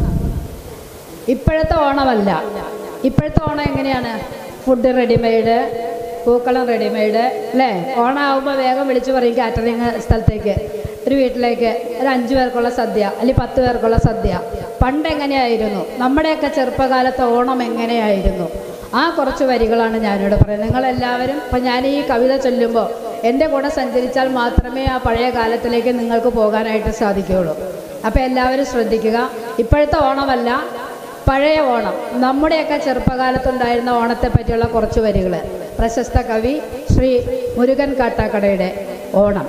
ഇപ്പോഴത്തെ ഓണമല്ല ഇപ്പോഴത്തെ ഓണം എങ്ങനെയാണ് ഫുഡ് റെഡിമെയ്ഡ് പൂക്കളം റെഡിമെയ്ഡ് അല്ലേ ഓണമാകുമ്പോൾ വേഗം വിളിച്ചു പറയും കാറ്ററിങ് സ്ഥലത്തേക്ക് ഒരു വീട്ടിലേക്ക് ഒരു അഞ്ച് പേർക്കുള്ള സദ്യ അല്ലെങ്കിൽ പത്ത് പേർക്കുള്ള സദ്യ പണ്ട് എങ്ങനെയായിരുന്നു നമ്മുടെയൊക്കെ ചെറുപ്പകാലത്തെ ഓണം എങ്ങനെയായിരുന്നു ആ കുറച്ച് വരികളാണ് ഞാനിവിടെ പറയുന്നത് നിങ്ങളെല്ലാവരും ഇപ്പം ഞാൻ ഈ കവിത ചൊല്ലുമ്പോൾ എൻ്റെ കൂടെ സഞ്ചരിച്ചാൽ മാത്രമേ ആ പഴയ കാലത്തിലേക്ക് നിങ്ങൾക്ക് പോകാനായിട്ട് സാധിക്കുകയുള്ളൂ അപ്പോൾ എല്ലാവരും ശ്രദ്ധിക്കുക ഇപ്പോഴത്തെ ഓണമല്ല പഴയ ഓണം നമ്മുടെയൊക്കെ ചെറുപ്പകാലത്തുണ്ടായിരുന്ന ഓണത്തെ പറ്റിയുള്ള കുറച്ച് വരികൾ പ്രശസ്ത കവി ശ്രീ മുരുകൻ കാട്ടാക്കടയുടെ ഓണം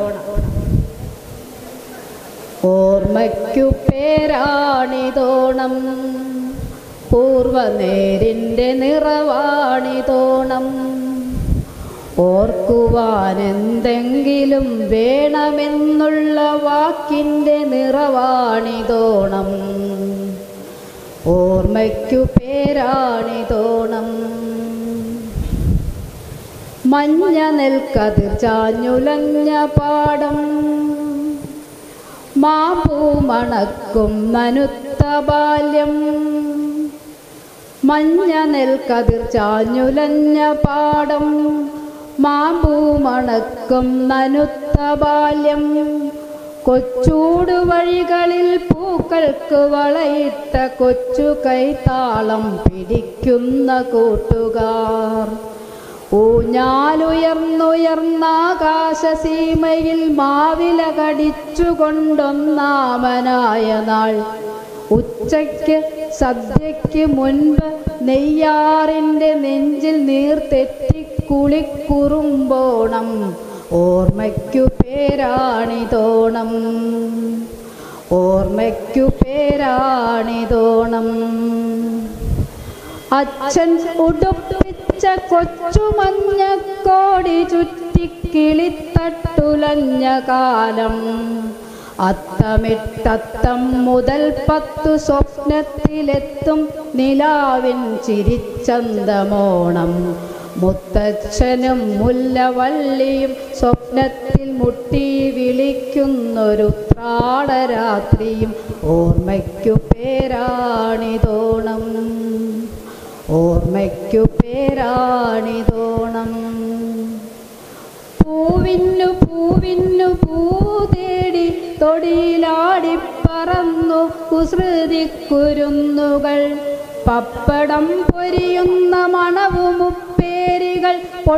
ഓർമ്മയ്ക്കു പേരാണിതോണം പൂർവനേരിൻ്റെ നിറവാണിതോണം ഓർക്കുവാനെന്തെങ്കിലും വേണമെന്നുള്ള വാക്കിൻ്റെ നിറവാണിതോണം ഓർമ്മയ്ക്കു പേരാണിതോണം മഞ്ഞ നെൽക്കതിർ ചാഞ്ഞുലഞ്ഞ പാടം മാപ്പൂ മണക്കും നനുത്ത ബാല്യം മഞ്ഞ നെൽക്കതിർ ചാഞ്ഞുലഞ്ഞ പാടം മാമ്പൂ മണക്കും നനുത്ത ബാല്യം കൊച്ചൂട് വഴികളിൽ പൂക്കൾക്ക് വളയിട്ട കൊച്ചു കൈത്താളം പിടിക്കുന്ന കൂട്ടുകാർ ഊഞ്ഞാലുയർന്നുയർന്നാകാശസീമയിൽ മാവില കടിച്ചുകൊണ്ടൊന്നാമനായ നാൾ ഉച്ചയ്ക്ക് സദ്യയ്ക്ക് മുൻപ് നെയ്യാറിൻ്റെ നെഞ്ചിൽ നീർത്തെറ്റി കുളിക്കുറുമ്പോണം ഓർമ്മയ്ക്കു പേരാണിതോണം ഓർമ്മയ്ക്കു പേരാണിതോണം അച്ഛൻ ഉടുപ്പിച്ച കൊച്ചുമഞ്ഞക്കോടി ചുറ്റി കിളിത്തട്ടുലഞ്ഞ കാലം അത്തമിട്ടത്തം മുതൽ പത്തു സ്വപ്നത്തിലെത്തും നിലാവിൻ ചിരിച്ചന്തമോണം മുത്തച്ഛനും മുല്ലവള്ളിയും സ്വപ്നത്തിൽ മുട്ടി വിളിക്കുന്നൊരു ത്രാടരാത്രിയും ഓർമ്മയ്ക്കു പേരാണിതോണം ഓർമ്മയ്ക്കു പേരാണിതോണം പൂവിന്നു പൂവിന്നു പൂ തേടി തൊടിയിലാടി പറന്നു കുസൃതി കുരുന്നുകൾ പപ്പടം പൊരിയുന്ന മണവുമുപ്പേരികൾ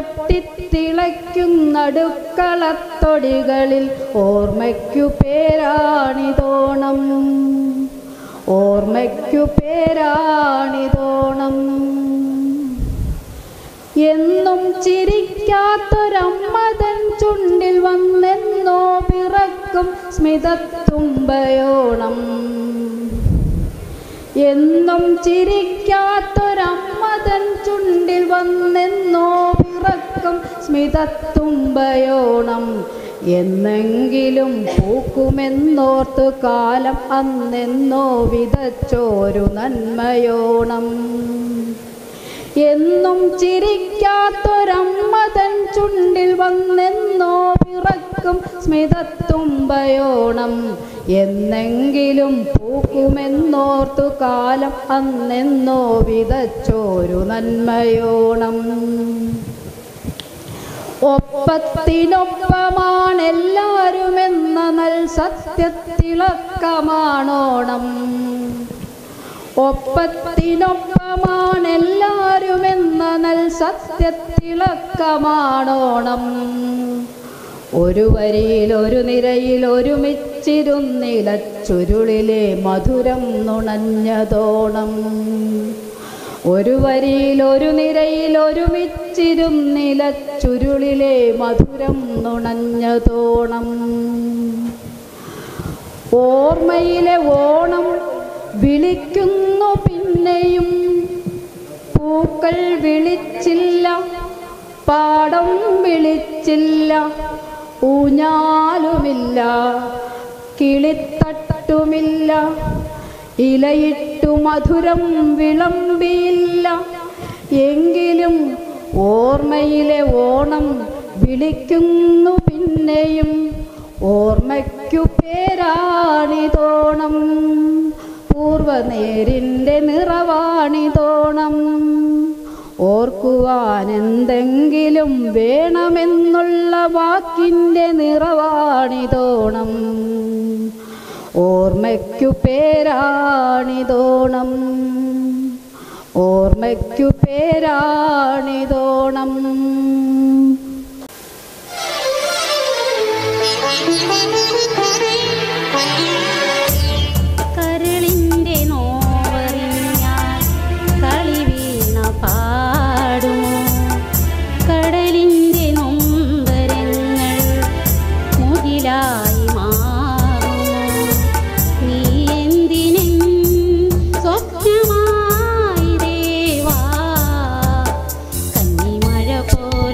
പൊട്ടിത്തിളയ്ക്കുന്നടുക്കളത്തൊടികളിൽ ഓർമ്മയ്ക്കു പേരാണിതോണം ഓർമ്മയ്ക്കു പേരാണിതോണം എന്നും ചിരിക്കാത്തൊരമ്മതൻ ചുണ്ടിൽ വന്നെന്നോ പിറക്കും സ്മിതത്തുമ്പയോണം എന്നും ചിരിക്കാത്തൊരമ്മതൻ ചുണ്ടിൽ വന്നെന്നോ പിറക്കും സ്മിതത്തുമ്പയോണം എന്നെങ്കിലും പൂക്കുമെന്നോർത്തു കാലം അന്നെന്നോ വിതച്ചോരു നന്മയോണം എന്നും ചിരിക്കാത്തൊരമ്മതൻ ചുണ്ടിൽ വന്നെന്നോ പിറക്കും സ്മിതത്തുമ്പയോണം എന്നെങ്കിലും പൂക്കുമെന്നോർത്തു കാലം അന്നെന്നോ വിതച്ചോരു നന്മയോണം ഒപ്പത്തിനൊപ്പമാണെല്ലാരുമെന്ന നൽ സത്യത്തിളക്കമാണോണം ഒപ്പത്തിനൊപ്പമാണെല്ലാരുമെന്ന നൽ സത്യത്തിളക്കമാണോണം ഒരു വരിയിൽ ഒരു നിരയിൽ ഒരുമിച്ചിരുന്നില ചുരുളിലെ മധുരം നുണഞ്ഞതോണം ഒരു വരിയിൽ ഒരു നിരയിൽ ഒരുമിച്ചിരുന്നില ചുരുളിലെ മധുരം നുണഞ്ഞതോണം ഓർമ്മയിലെ ഓണം വിളിക്കുന്നു പിന്നെയും പൂക്കൾ വിളിച്ചില്ല പാടം വിളിച്ചില്ല ഊഞ്ഞാലുമില്ല കിളിത്തട്ടുമില്ല ഇലയിട്ടു മധുരം വിളമ്പിയില്ല എങ്കിലും ഓർമ്മയിലെ ഓണം വിളിക്കുന്നു പിന്നെയും ഓർമ്മയ്ക്കു പേരാണിതോണം പൂർവനേരിൻ്റെ നിറവാണിതോണം ഓർക്കുവാൻ എന്തെങ്കിലും വേണമെന്നുള്ള വാക്കിൻ്റെ നിറവാണിതോണം ഓർമ്മയ്ക്കു പേരാണിതോണം ഓർമ്മയ്ക്കു പേരാണിതോണം കരളിൻ്റെ നോവറിഞ്ഞാൽ കളി വീണ പാടുമോ കടലിൻ്റെ നൊമ്പരങ്ങൾ മുകിലായി മാറുമോ നീ എന്തിനും സ്വപ്നമായി ദേവാ കന്നിമഴ പോ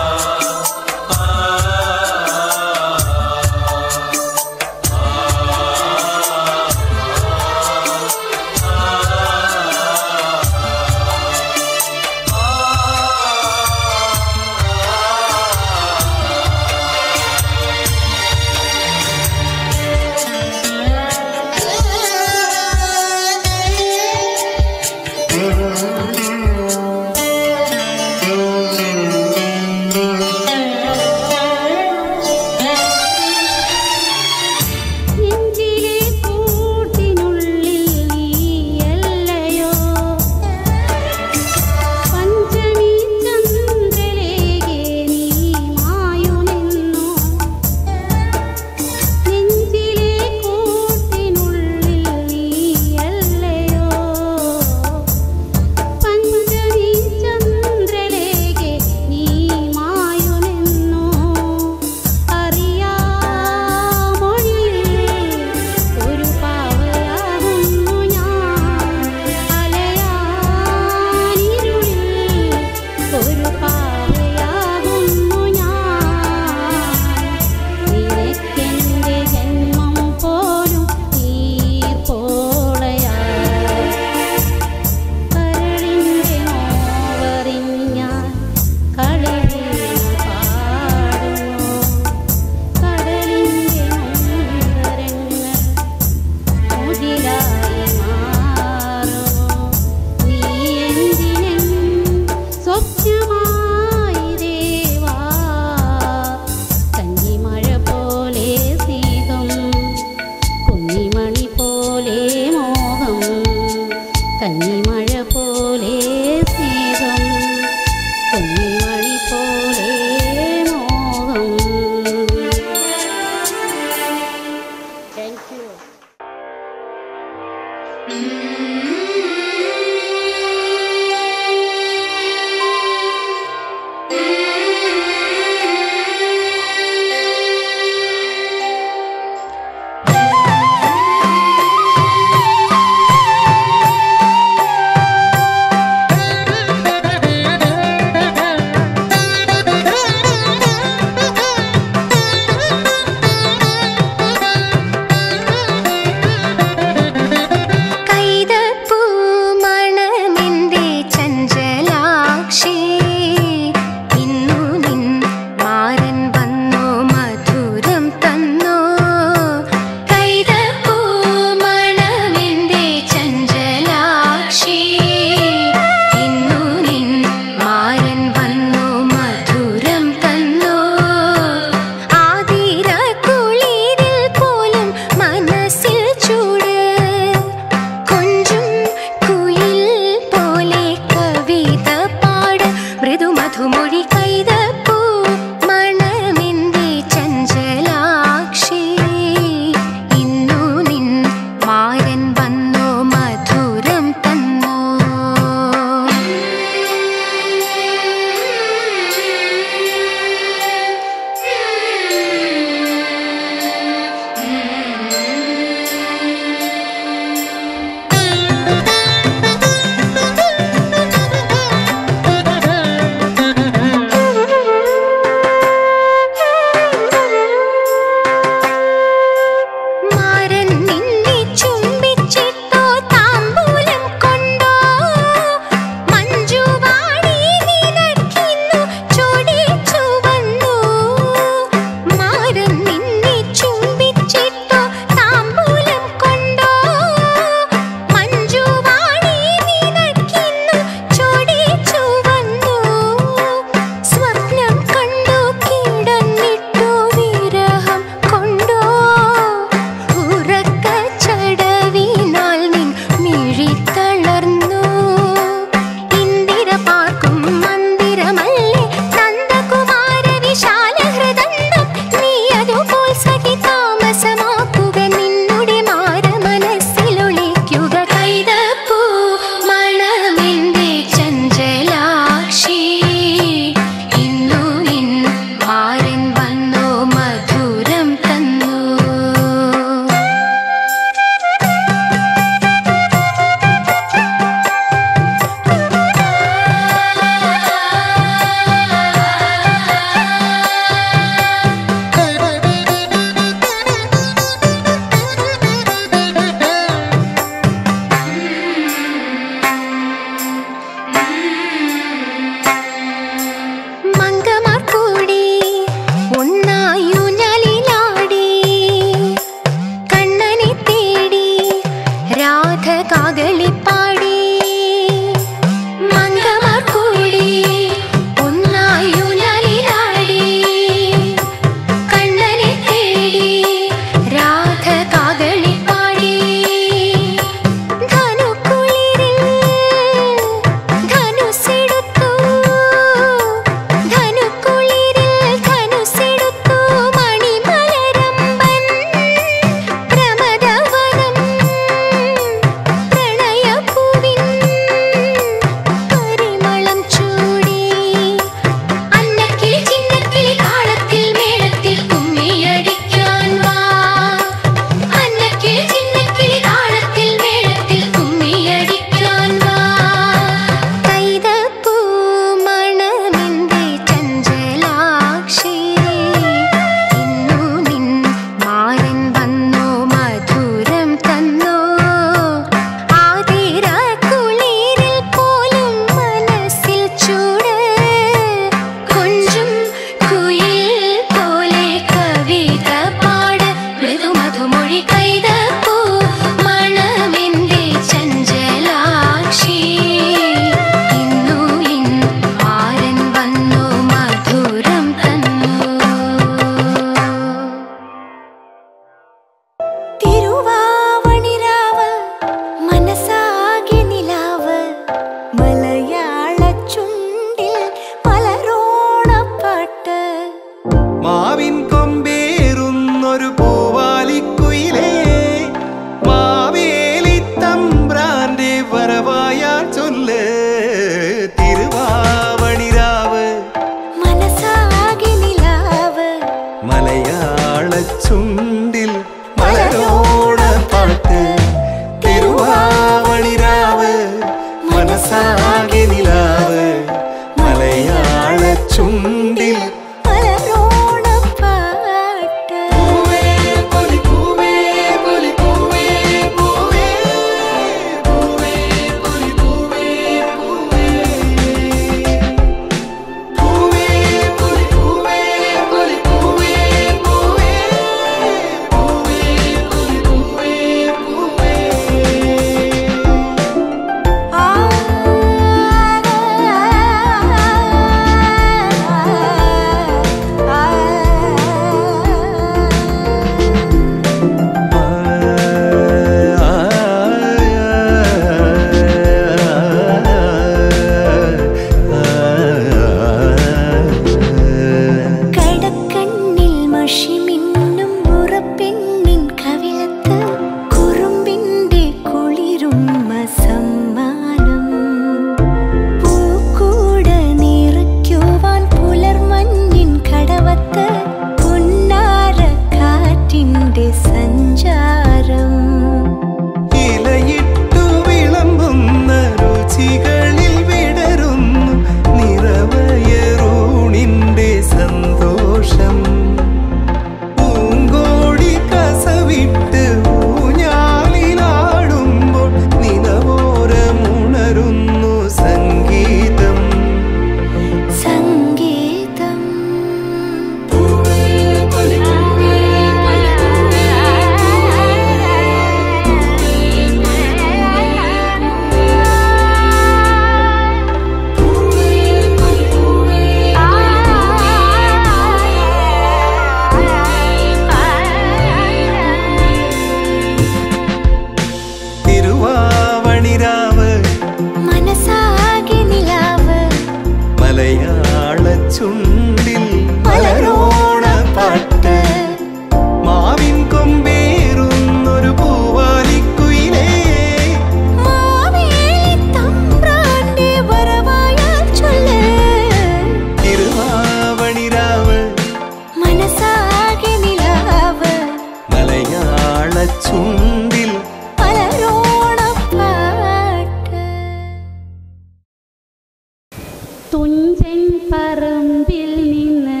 തുഞ്ചൻ പറമ്പിൽ നിന്ന്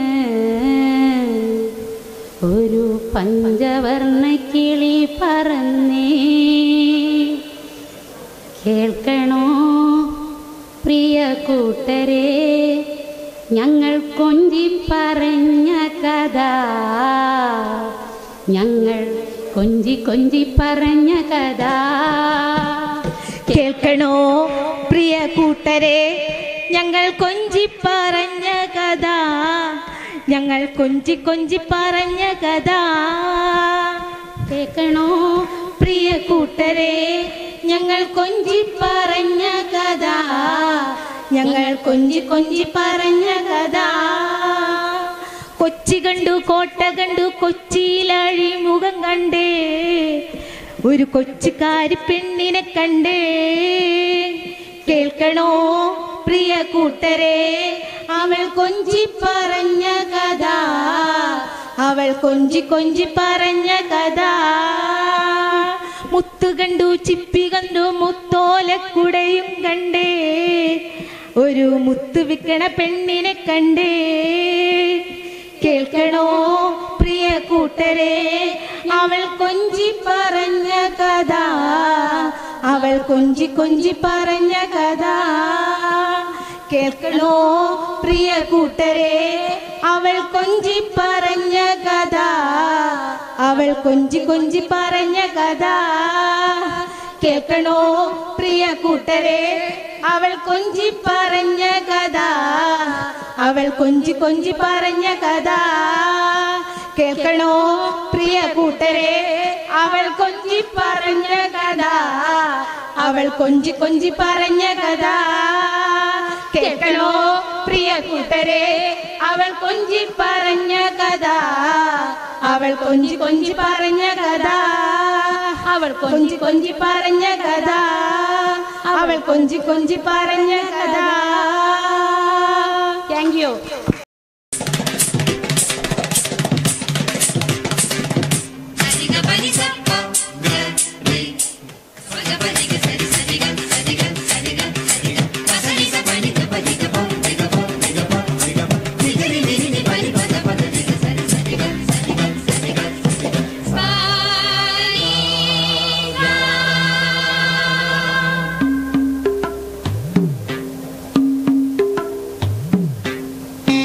ഒരു പഞ്ചവർണ്ണ കിളി പറന്നേ കേൾക്കണോ പ്രിയ കൂട്ടരെ ഞങ്ങൾ കൊഞ്ചി പറഞ്ഞ കഥ ഞങ്ങൾ കൊഞ്ചി കൊഞ്ചി പറഞ്ഞ കഥ കേൾക്കണോ പ്രിയ കൂട്ടരെ ഞങ്ങൾ കൊഞ്ചി പറഞ്ഞ കഥ ഞങ്ങൾ കൊഞ്ചി കൊഞ്ചി പറഞ്ഞ കഥ കേൾക്കണോ പ്രിയ കൂട്ടരെ ഞങ്ങൾ കൊഞ്ചി പറഞ്ഞ കഥ ഞങ്ങൾ കൊഞ്ചി കൊഞ്ചി പറഞ്ഞ കഥ കൊച്ചി കണ്ടു കോട്ട കണ്ടു കൊച്ചിയിലഴി മുഖം കണ്ടേ ഒരു കൊച്ചുകാരി പെണ്ണിനെ കണ്ടേ കേൾക്കണോ പ്രിയ കൂട്ടരെ അവൾ കൊഞ്ചി പറഞ്ഞ കഥ അവൾ കൊഞ്ചി കൊഞ്ചി പറഞ്ഞ കഥ മുത്തു കണ്ടു ചിപ്പി കണ്ടു മുത്തോലക്കുടയും കണ്ടേ ഒരു മുത്തു വിക്കണ പെണ്ണിനെ കണ്ടേ കേൾക്കണോ പ്രിയ കൂട്ടരെ അവൾ കൊഞ്ചി പറഞ്ഞ കഥ അവൾ കൊഞ്ചി കൊഞ്ചി പറഞ്ഞ കഥ കേൾക്കണോ പ്രിയ കൂട്ടരെ അവൾ കൊഞ്ചി പറഞ്ഞ കഥ അവൾ കൊഞ്ചി കൊഞ്ചി പറഞ്ഞ കഥ കേൾക്കണോ പ്രിയ കൂട്ടരെ അവൾ കൊഞ്ചി പറഞ്ഞ കഥ അവൾ കൊഞ്ചി കൊഞ്ചി പറഞ്ഞ കഥ കേൾക്കണോ പ്രിയ കൂട്ടരെ അവൾ കൊഞ്ചി പറഞ്ഞ കഥ അവൾ കൊഞ്ചി കൊഞ്ചി പറഞ്ഞ കഥ കേൾക്കണോ പ്രിയ കൂട്ടരെ അവൾ കൊഞ്ചി പറഞ്ഞ കഥ അവൾ കൊഞ്ചി കൊഞ്ചി പറഞ്ഞ കഥ അവൾ കൊഞ്ചി കൊഞ്ചി പറഞ്ഞ കഥ അവൾ കൊഞ്ചി കൊഞ്ചി പറഞ്ഞ കഥ താങ്ക് യു Bye.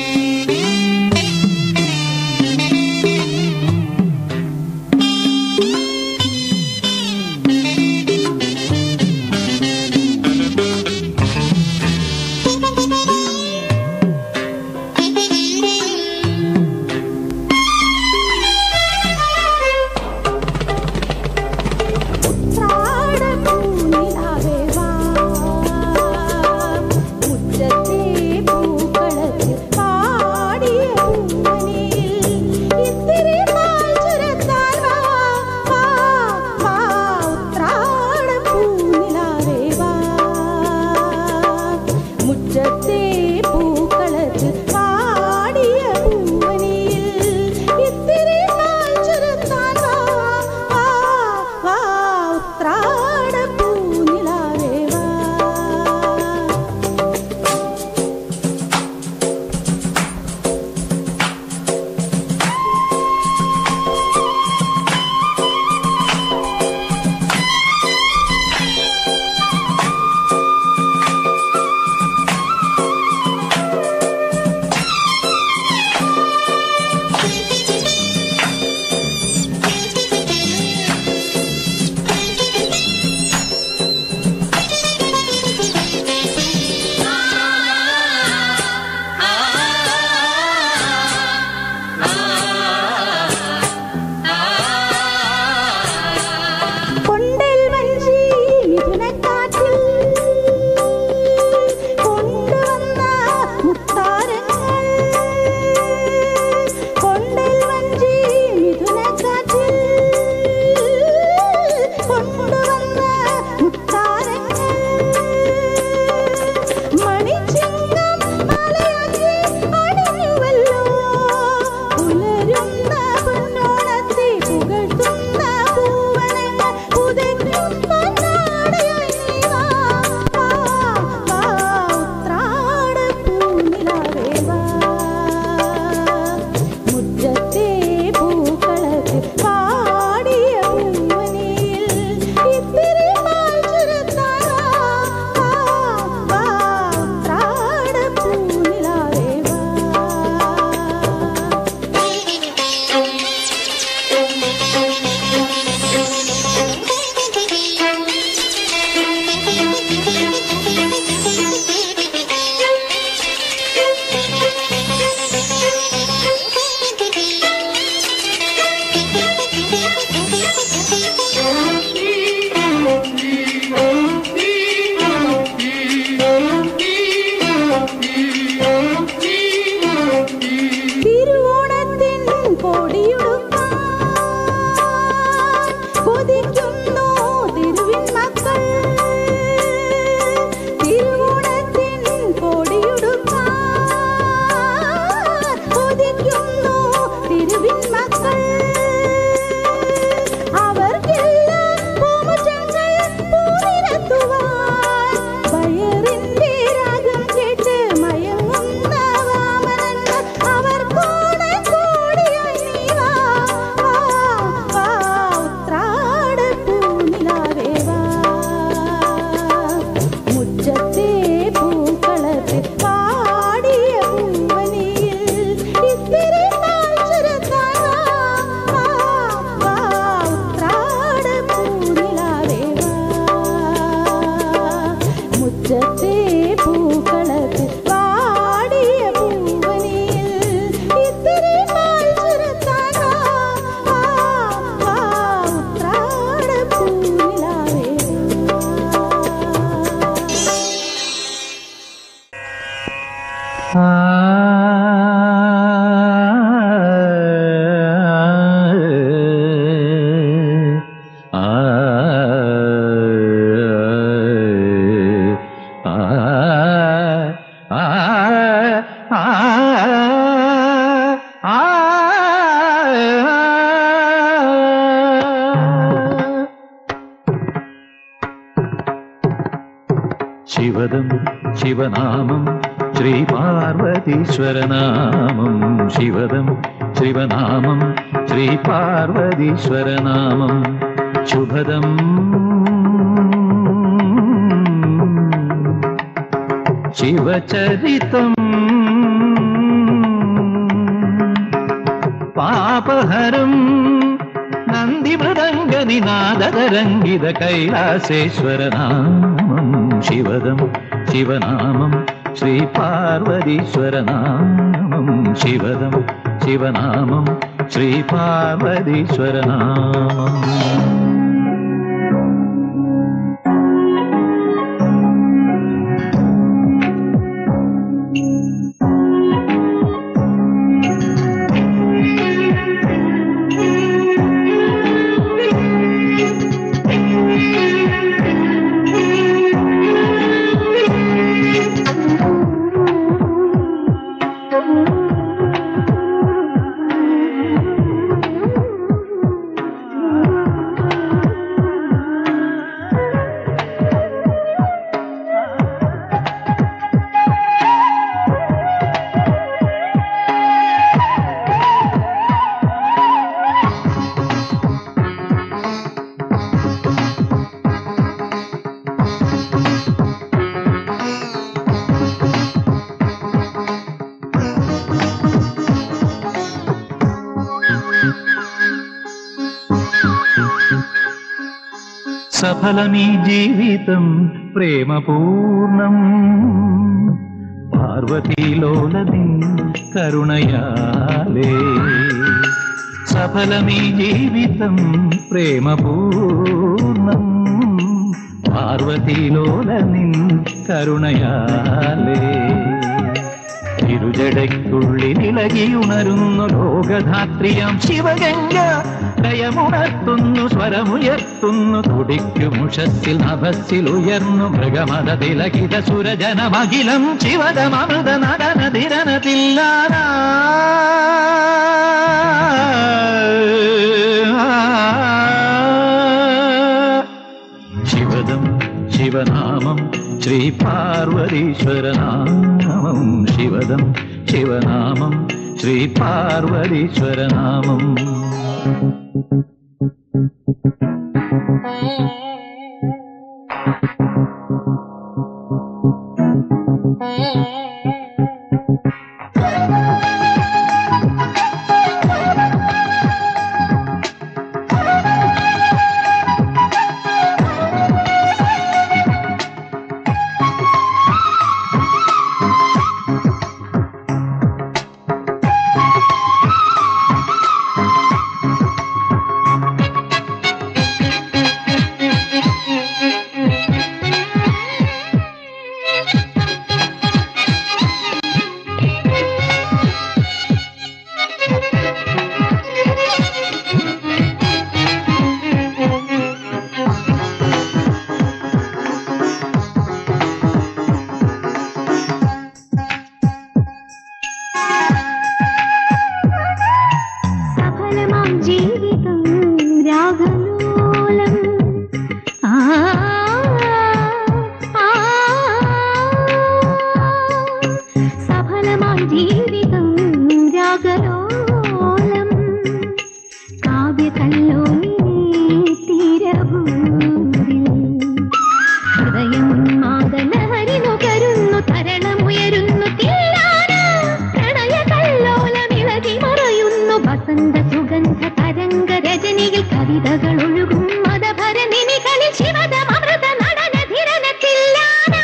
ശിവദം ശിവനാമം ശ്രീ പാർവതീശ്വരനാമം ശിവദം ശിവനാമം ശ്രീ പാർവതീശ്വരനാമം ശുഭദം ശിവചരിതം പാപഹരം നന്ദിമൃദംഗനിനാദതരംഗിത കൈലാസേശ്വരനാമം ശിവദം ശിവനാമം ശ്രീ പാർവതീശ്വരനാമം ശിവദം ശിവനാമം ശ്രീ പാർവതീശ്വരനാമം സഫലമീ ജീവിതം പ്രേമപൂർണം പാർവതീലോലനീ കരുണയാലേ സഫലമീ ജീവിതം പ്രേമപൂർണം പാർവതീലോലനിൻ കരുണയാലേ ഇരുജടയ്ക്കുള്ളിൽ ഇളകിയുണരുന്നു ലോകധാത്രിയാം ശിവഗംഗ ലയമുണർത്തുന്നു സ്വരമുയർത്തുന്നു തുടിക്കുമുഷത്തിൽ നഭസ്സിൽ ഉയർന്നു മൃഗമത തിലകിത സുരജനമഖിലം ശിവതമൃത നടനതിരനതില്ലാത ശിവദം ശിവനാമം ശ്രീ പാർവതീശ്വരനാമം ശിവദം ശിവനാമം ശ്രീ പാർവതീശ്വരനാമം സഫലമാം ജീവിതം രാഗലോലം ആ ആ, സഫലമാം ജീവിതം രാഗലോലം കാവ്യകല്ലോലിനി തീരഭൂവിൽ ഹൃദയം മാതലഹരി നുകരുന്നു തരണമുയരുന്നു തീരാന പ്രണയ കല്ലോലമിളകി മറയുന്നു വസന്ത സുഗന്ധ തരംഗ രജനിയിൽ കവിതകൾ ഒഴുകും മതഭര നിമികളിൽ ശിവദം അമൃത നടന ധിരണത്തില്ലാന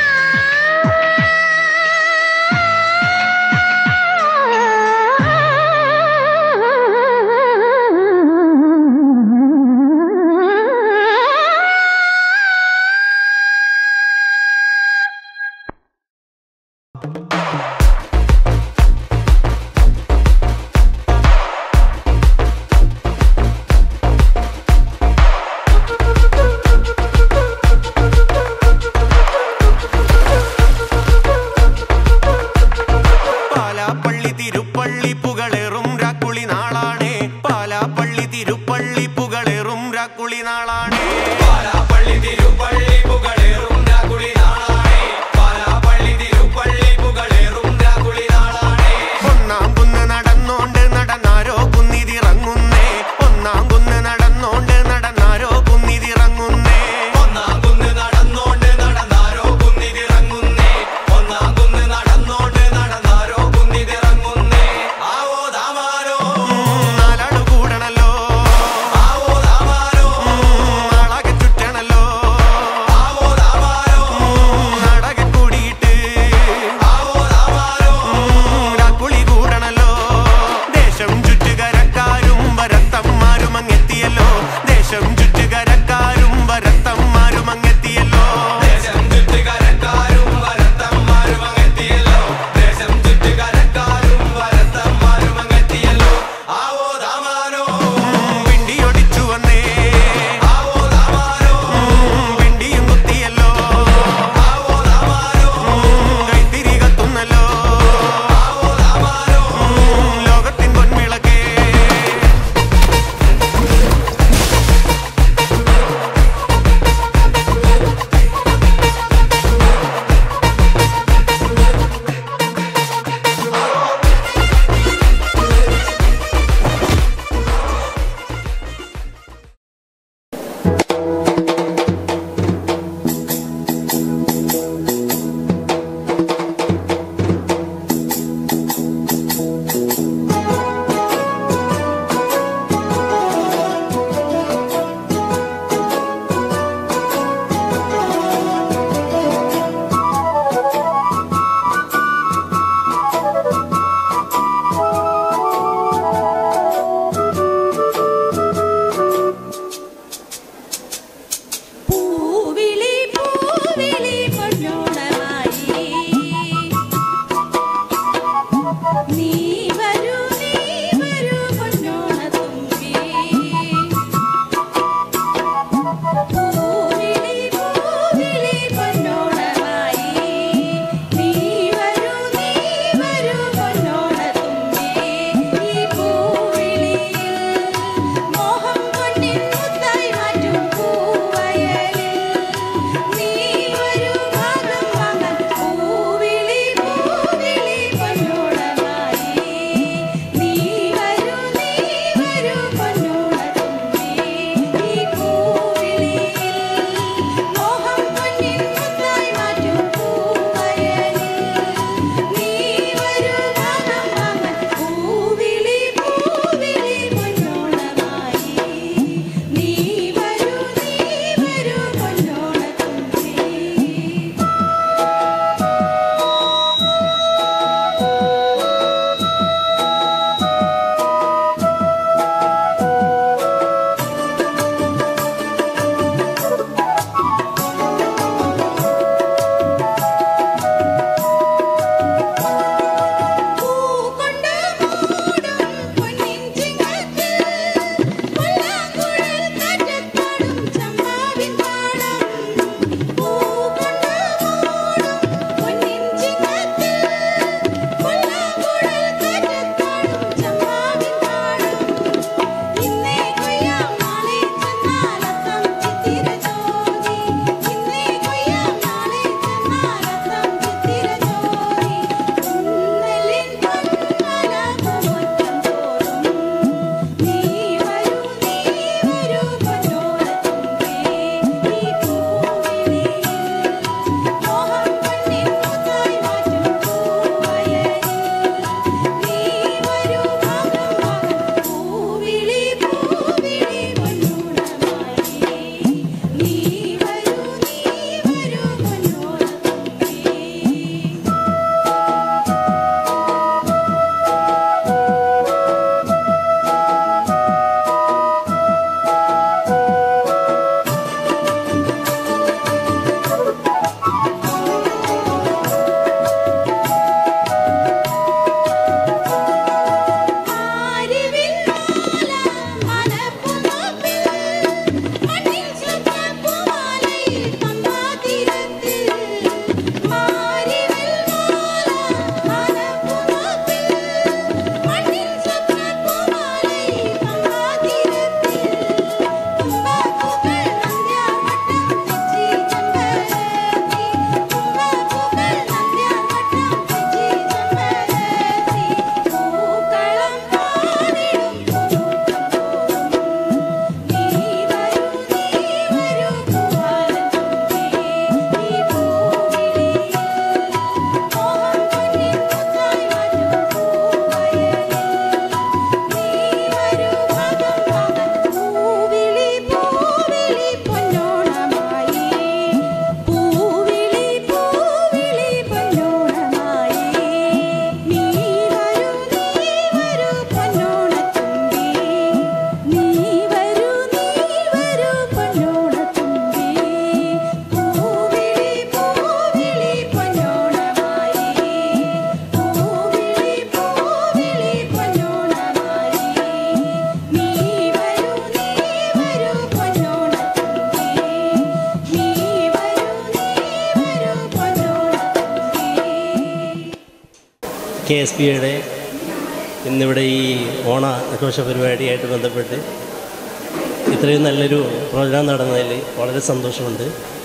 കെ എസ് പിയുടെ ഇന്നിവിടെ ഈ ഓണ ആഘോഷ പരിപാടിയായിട്ട് ബന്ധപ്പെട്ട് ഇത്രയും നല്ലൊരു പ്രോഗ്രാം നടന്നതിൽ വളരെ സന്തോഷമുണ്ട്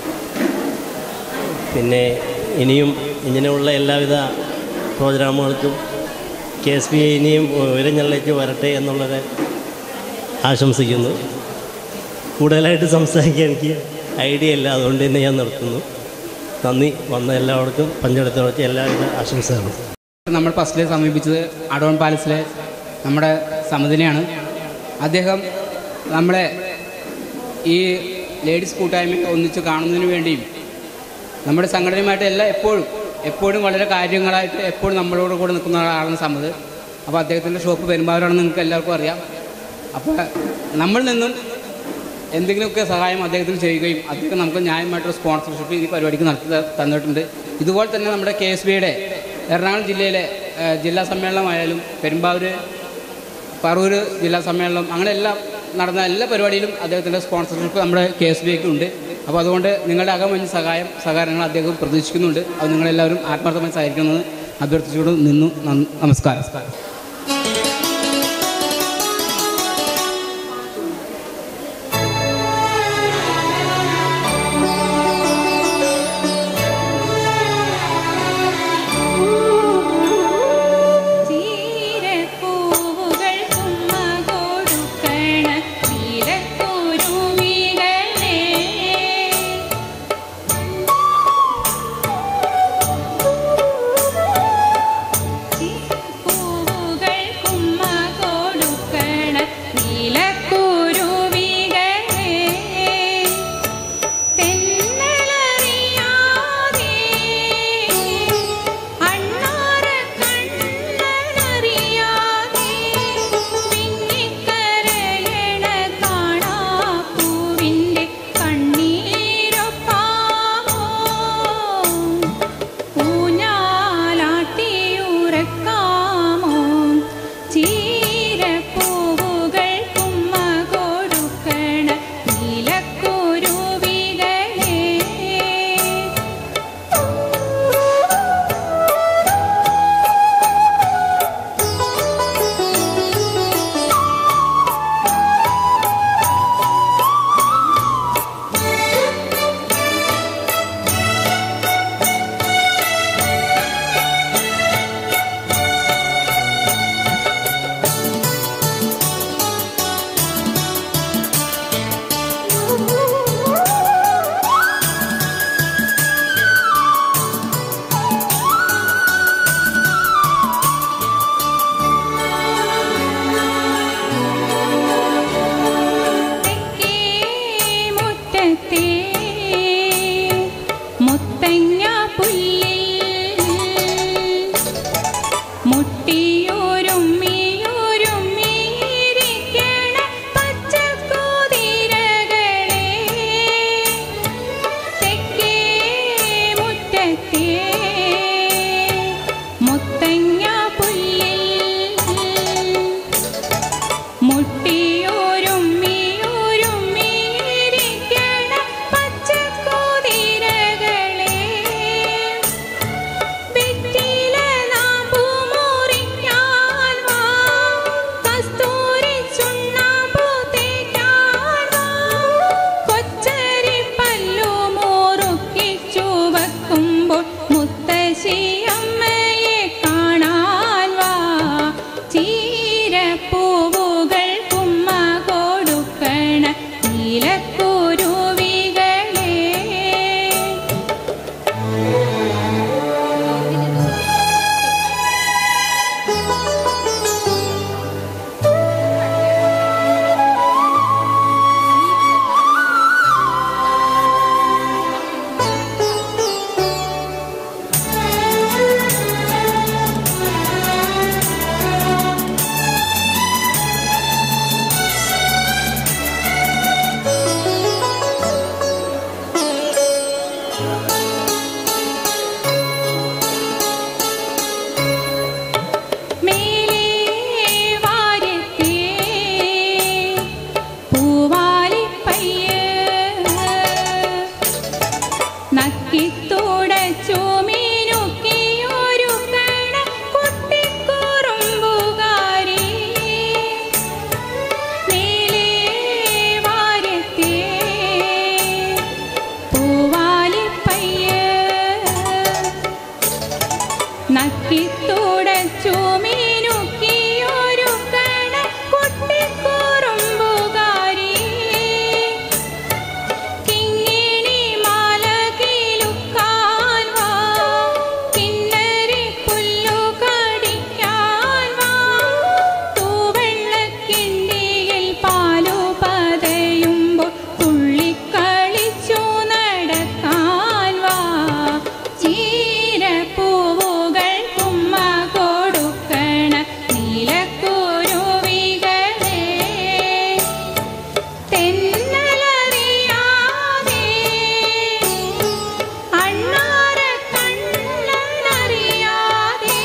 പിന്നെ ഇനിയും ഇങ്ങനെയുള്ള എല്ലാവിധ പ്രോഗ്രാമുകൾക്കും കെ എസ് പി ഇനിയും ഉയരങ്ങളിലേക്ക് വരട്ടെ എന്നുള്ളത് ആശംസിക്കുന്നു കൂടുതലായിട്ട് സംസാരിക്കാൻ എനിക്ക് ഐഡിയ ഇല്ല അതുകൊണ്ട് തന്നെ ഞാൻ നിർത്തുന്നു നന്ദി വന്ന എല്ലാവർക്കും പങ്കെടുത്തവർക്ക് എല്ലാവിധ ആശംസകളും നമ്മൾ ഫസ്റ്റിൽ സമീപിച്ചത് അഡോൺ പാലസിലെ നമ്മുടെ സമിതിനെയാണ് അദ്ദേഹം നമ്മളെ ഈ ലേഡീസ് കൂട്ടായ്മ ഒന്നിച്ച് കാണുന്നതിന് വേണ്ടിയും നമ്മുടെ സംഘടനയുമായിട്ട് എല്ലാം എപ്പോഴും എപ്പോഴും വളരെ കാര്യങ്ങളായിട്ട് എപ്പോഴും നമ്മളോട് കൂടെ നിൽക്കുന്ന ആളാണ് സമ്മത് അപ്പോൾ അദ്ദേഹത്തിൻ്റെ ഷോപ്പ് പെരുമ്പാവൂരാണെന്ന് നിങ്ങൾക്ക് എല്ലാവർക്കും അറിയാം അപ്പോൾ നമ്മളിൽ നിന്നും എന്തെങ്കിലുമൊക്കെ സഹായം അദ്ദേഹത്തിന് ചെയ്യുകയും അദ്ദേഹം നമുക്ക് ന്യായമായിട്ടൊരു സ്പോൺസർഷിപ്പ് ഈ പരിപാടിക്ക് നടത്തി ത- തന്നിട്ടുണ്ട് ഇതുപോലെ തന്നെ നമ്മുടെ കെ എസ് ബിയുടെ എറണാകുളം ജില്ലയിലെ ഏഹ്, ജില്ലാ സമ്മേളനമായാലും പെരുമ്പാവൂർ പറവൂർ ജില്ലാ സമ്മേളനം അങ്ങനെ എല്ലാം നടന്ന എല്ലാ പരിപാടിയിലും അദ്ദേഹത്തിൻ്റെ സ്പോൺസർഷിപ്പ് നമ്മുടെ കെ എസ് ബി ഐക്ക് ഉണ്ട് അപ്പോൾ അതുകൊണ്ട് നിങ്ങളുടെ അകമഞ്ഞ സഹായം സഹകരണങ്ങൾ അദ്ദേഹം പ്രതീക്ഷിക്കുന്നുണ്ട് അത് നിങ്ങളെല്ലാവരും ആത്മാർത്ഥമായി സഹകരിക്കണമെന്ന് അഭ്യർത്ഥിച്ചുകൊണ്ട് നിന്നു നന്ദി- നമസ്കാരം ചീരപ്പൂവുകൾ കുമ്മ കൊടുക്കണ ചീരക്കുരുവികളെ പൂവുകൾ കുമ്മ കൊടുക്കണ നീലക്കുരുവികളെ തെന്നലറിയാതെ അണ്ണാറ കണ്ണനറിയാതെ പിന്നിക്കരയണ കാണാപ്പൂവിൻ്റെ കണ്ണീരൊപ്പാമോ ഊഞ്ഞാലാട്ടിയുറക്കാമോ ചീരപ്പൂവുകൾ കുമ്മ കൊടുക്കണ നീലക്കുരുവികളെ തെക്കേ മുറ്റത്തെ മുത്തങ്ങ പുല്ലിൽ മുട്ടിയോരുമ്മിയോരുമ്മിയിരിക്കണ പച്ചക്കുതിരകളെ തെക്കേ മുറ്റത്തെ മുത്തങ്ങ പുല്ലിൽ മുട്ടിയോരുമ്മിയോരുമ്മിയിരിക്കണ പച്ചക്കുതിരകളെ വെറ്റില നാമ്പു മുറിക്കാൻ വാ കസ്തൂരി ചുണ്ണാമ്പു തേക്കാൻ വാ കൊച്ചരി പല്ലു മുറുക്കി ചുവക്കുമ്പോൾ മുത്തശ്ശിയമ്മയെ കാണാൻ വാ ചീരപ്പൂവുകൾ കുമ്മ കൊടുക്കണ നീലക്കുരുവികളെ നക്കിത്തുടച്ചു മീനുക്കിയൊരു കണ കുട്ടി നക്കിത്തുടച്ചു മീനുക്കിയൊരു കണ കുട്ടിക്കുറുമ്പുകാരി കിങ്ങിണി മാല കിലുക്കാൻ വാ കിന്നരി പുല്ലു കടിക്കാൻ വാ തൂവെള്ളക്കിണ്ടിയിൽ പാലു പതയുമ്പോൾ തുള്ളിക്കളിച്ചു നടക്കാൻ വാ ചീരപ്പൂവുകൾ കുമ്മ കൊടുക്കണ നീലക്കുരുവികളെ തെന്നലറിയാതെ അണ്ണാര കണ്ണനറിയാതെ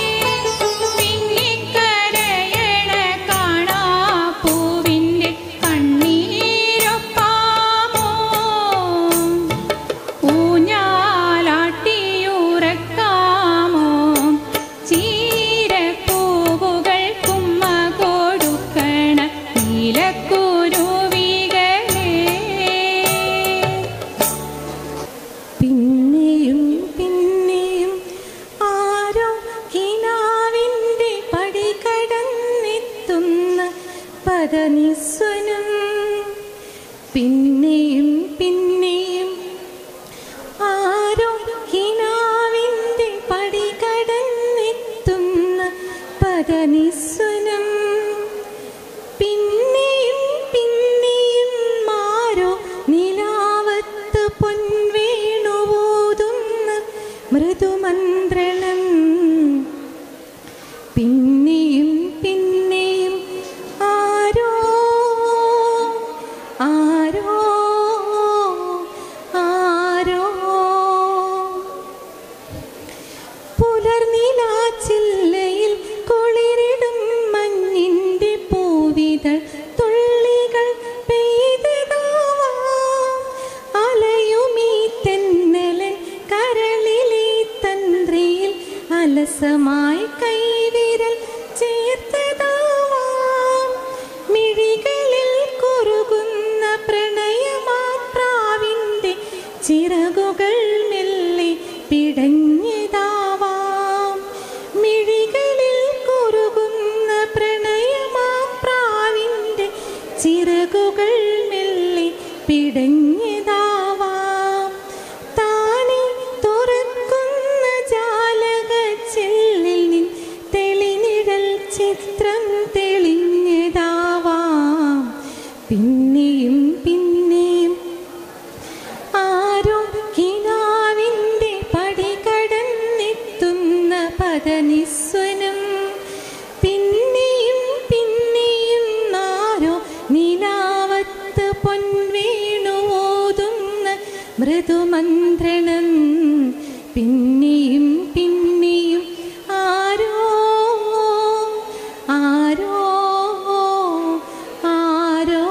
പിന്നിക്കരയണ കാണാ പൂവിൻ്റെ കണ്ണീരൊപ്പാമോ ഊഞ്ഞാലാട്ടിയുറക്കാമോ ചീരപ്പൂവുകൾ കുമ്മ കൊടുക്കണ നീലക്കുരുവികളെ പിന്നെയും പിന്നെയും ആരോ കിനാവിൻ്റെ പടി കടന്നെത്തുന്ന പദനിസ്വനം പിന്നെയും പിന്നെയും ആരോ കിനാവിൻ്റെ പടി കടന്നെത്തുന്ന പദനിസ്വനം പിന്നെയും പിന്നെയും മാരോ നിലാവത്ത് പൊൻവേണുവോതുന്ന മൃദുമന്ത്രണം പിന്നെയും പിന്നെയും ആരോ ആരോ ആരോ പുലർനിലാച്ചില്ലയിൽ കുളിരിടും മഞ്ഞിന്റെ പൂവിതൾ തുള്ളികൾ പെയ്തതാവാം അലയുമീ തെന്നലൻ കരളിലെ തന്ത്രിയിൽ അലസമായി കൈവിരൽ ചേർത്തതാവാം മിഴികളിൽ കുറുകുന്ന പ്രണയമാത്രാവിൻ്റെ ചിറകുകൾ മെല്ലെ പിടഞ്ഞതാവാം മിഴികളിൽ കുറുകുന്ന പ്രണയമാത്രാവിൻ്റെ ചിറകുകൾ മെല്ലെ പിടഞ്ഞതാവാം താനെ തുറക്കുന്ന ജാലകച്ചില്ലിൽ നിൻ തെളിനിഴൽ ചിത്രം തെളിഞ്ഞതാവാം പിന്നെയും പിന്നെയും ആരോ കിനാവിൻ്റെ പടി കടന്നെത്തുന്ന പദനിസ്വനം പിന്നെയും പിന്നെയും ആരോ നിലാവത്ത് പൊൻവേണുവോതുന്ന മൃദുമന്ത്രണം പിന്നെയും പിന്നെയും ആരോ ആരോ ആരോ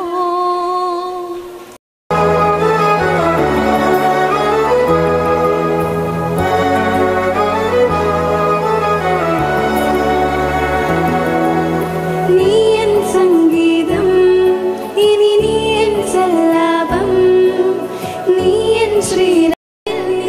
നീയൻ സംഗീതം ഇനി നീയൻ സല്ലാപം നീയൻ ശ്രീരാം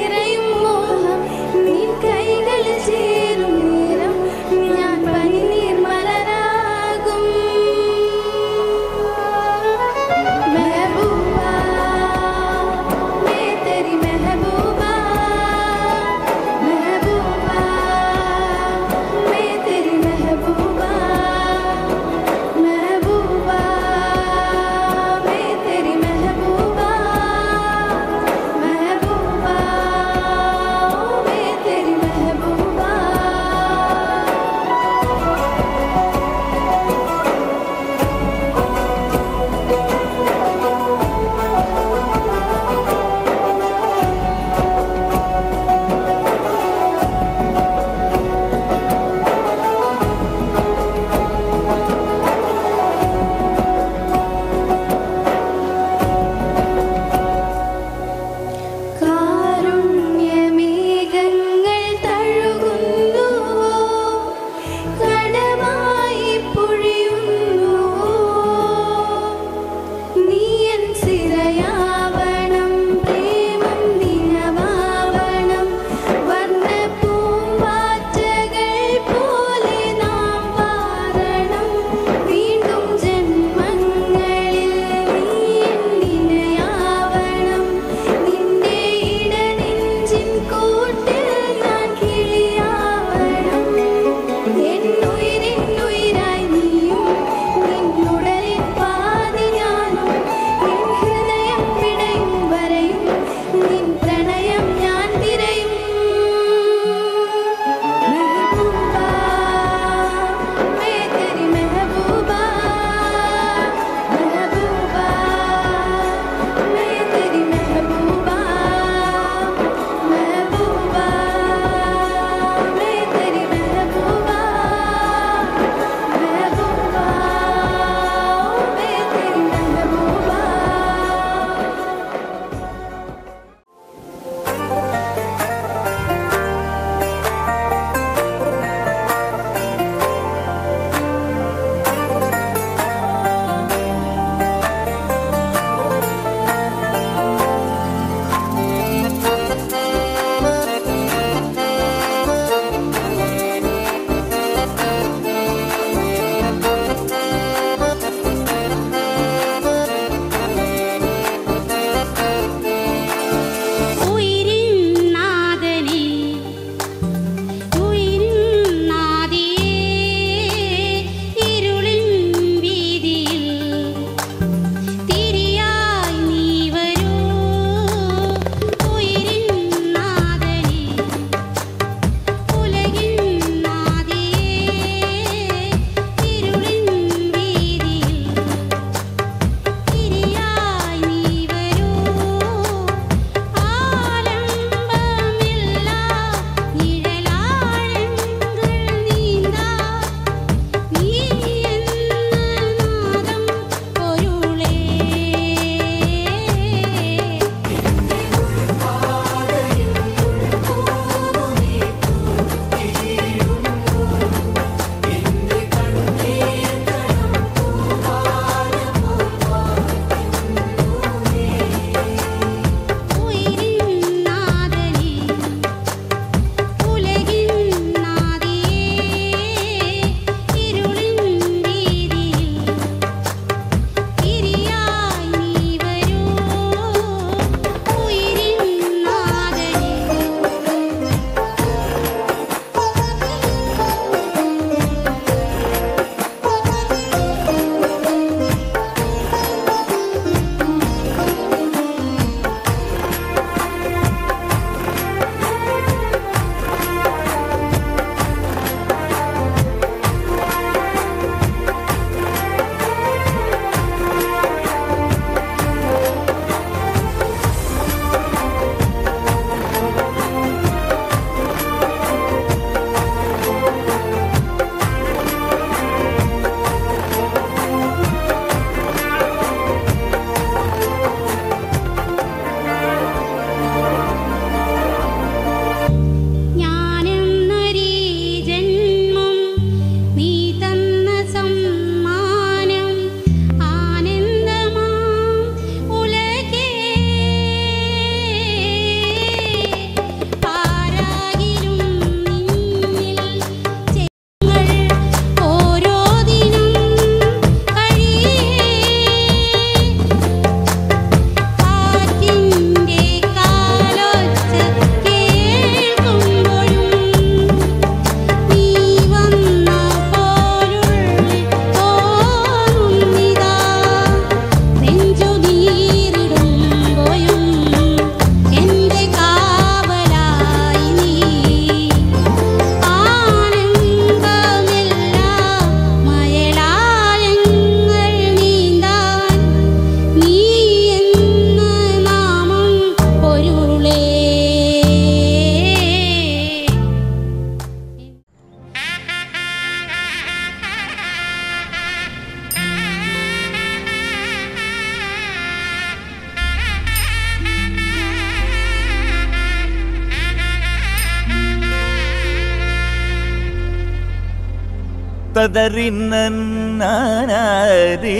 തദറിന്നേ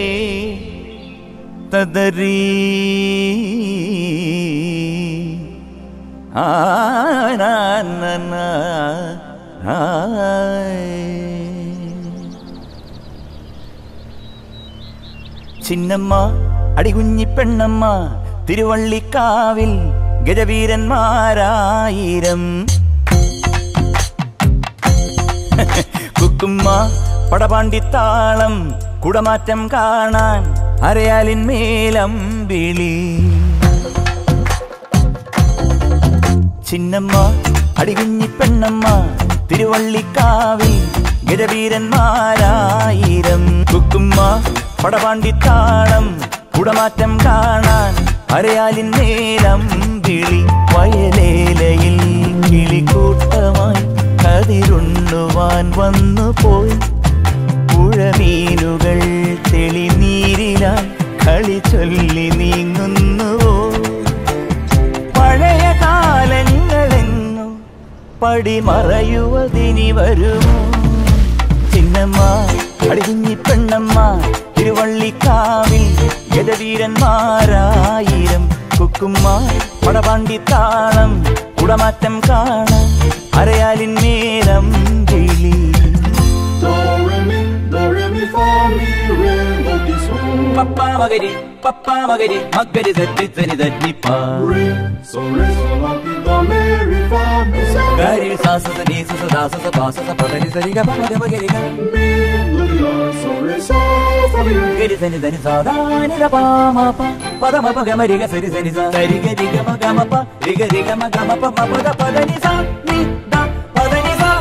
തദരീ ചിന്നമ്മ അടികുഞ്ഞി പെണ്ണമ്മ തിരുവള്ളിക്കാവിൽ ഗജവീരന്മാരായിരം കുക്കുമ്മ പടപാണ്ടിത്താളം കുടമാറ്റം കാണാൻ അരയാലിൻ മേലം വിളി ചിന്നമ്മ അടികുഞ്ഞി പെണ്ണമ്മ തിരുവള്ളിക്കാവിൽ ഗജവീരന്മാരായിരം കുക്കുമ്മ പടപാണ്ടിത്താളം കുടമാറ്റം കാണാൻ അരയാലിൻ മേലം വിളി വയലേലയിൽ കിളിക്കൂട്ടമായി കതിരുണ്ണുവാൻ വന്നു പോയി പുഴമീനുകൾ തെളിനീരിലാൽ കളി ചൊല്ലി നീങ്ങുന്നുവോ പഴയ കാലങ്ങളെങ്ങോ പടിമറയുവതിനി വരുമോ ചിന്നമ്മ അടികുഞ്ഞി പെണ്ണമ്മ തിരുവള്ളിക്കാവിൽ ഗജവീരന്മാരായിരം കുക്കുമ്മ പടപാണ്ടിത്താളം കുടമാറ്റം കാണാൻ അരയാലിൻ നേരം കിളി പപ്പാ മകരി പപ്പാ മകരി മകരി തെറ്റി തെരി തെറ്റിപ്പ ഗരി സാസ നീ സസ ദാസ സ പാസ സ പദനി സരി ഗ പദ മകരി ഗ ഗരി സനി ധനി സാ നി ര പ മ പ പദ മ പ ഗ മ രി ഗ സരി സരി സ സരി ഗ രി ഗ മ ഗ മ പ രി ഗ രി ഗ മ ഗ മ പ മ പ ദ പദ നി സ നി ദ പദ നി സ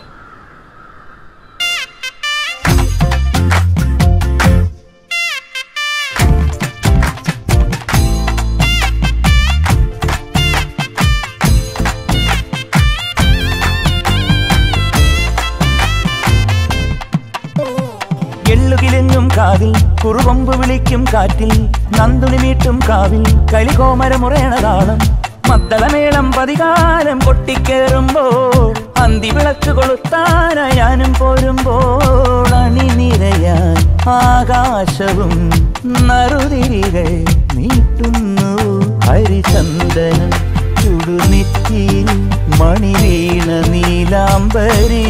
എള്ളുകിലെങ്ങും കാതിൽ കുറുകൊമ്പ് വിളിക്കും കാറ്റിൽ നന്ദുണി മീട്ടും കാവിൽ കലികോമരമുറയണ താളം മദ്ദളമേളം പതികാലം പൊട്ടിക്കേറുമ്പോൾ അന്തി വിളക്ക് കൊളുത്താനായി ഞാനും പോരുമ്പോൾ അണിനിരയാൻ ആകാശവും നറുതിരികൾ നീട്ടുന്നു ഹരിചന്ദനം ചുടുനെറ്റിയിൽ മണിവീണ നീലാംബരി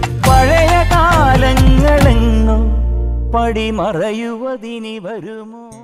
പഴയ കാലങ്ങളെങ്ങോ പടിമറയുവതിനി വരുമോ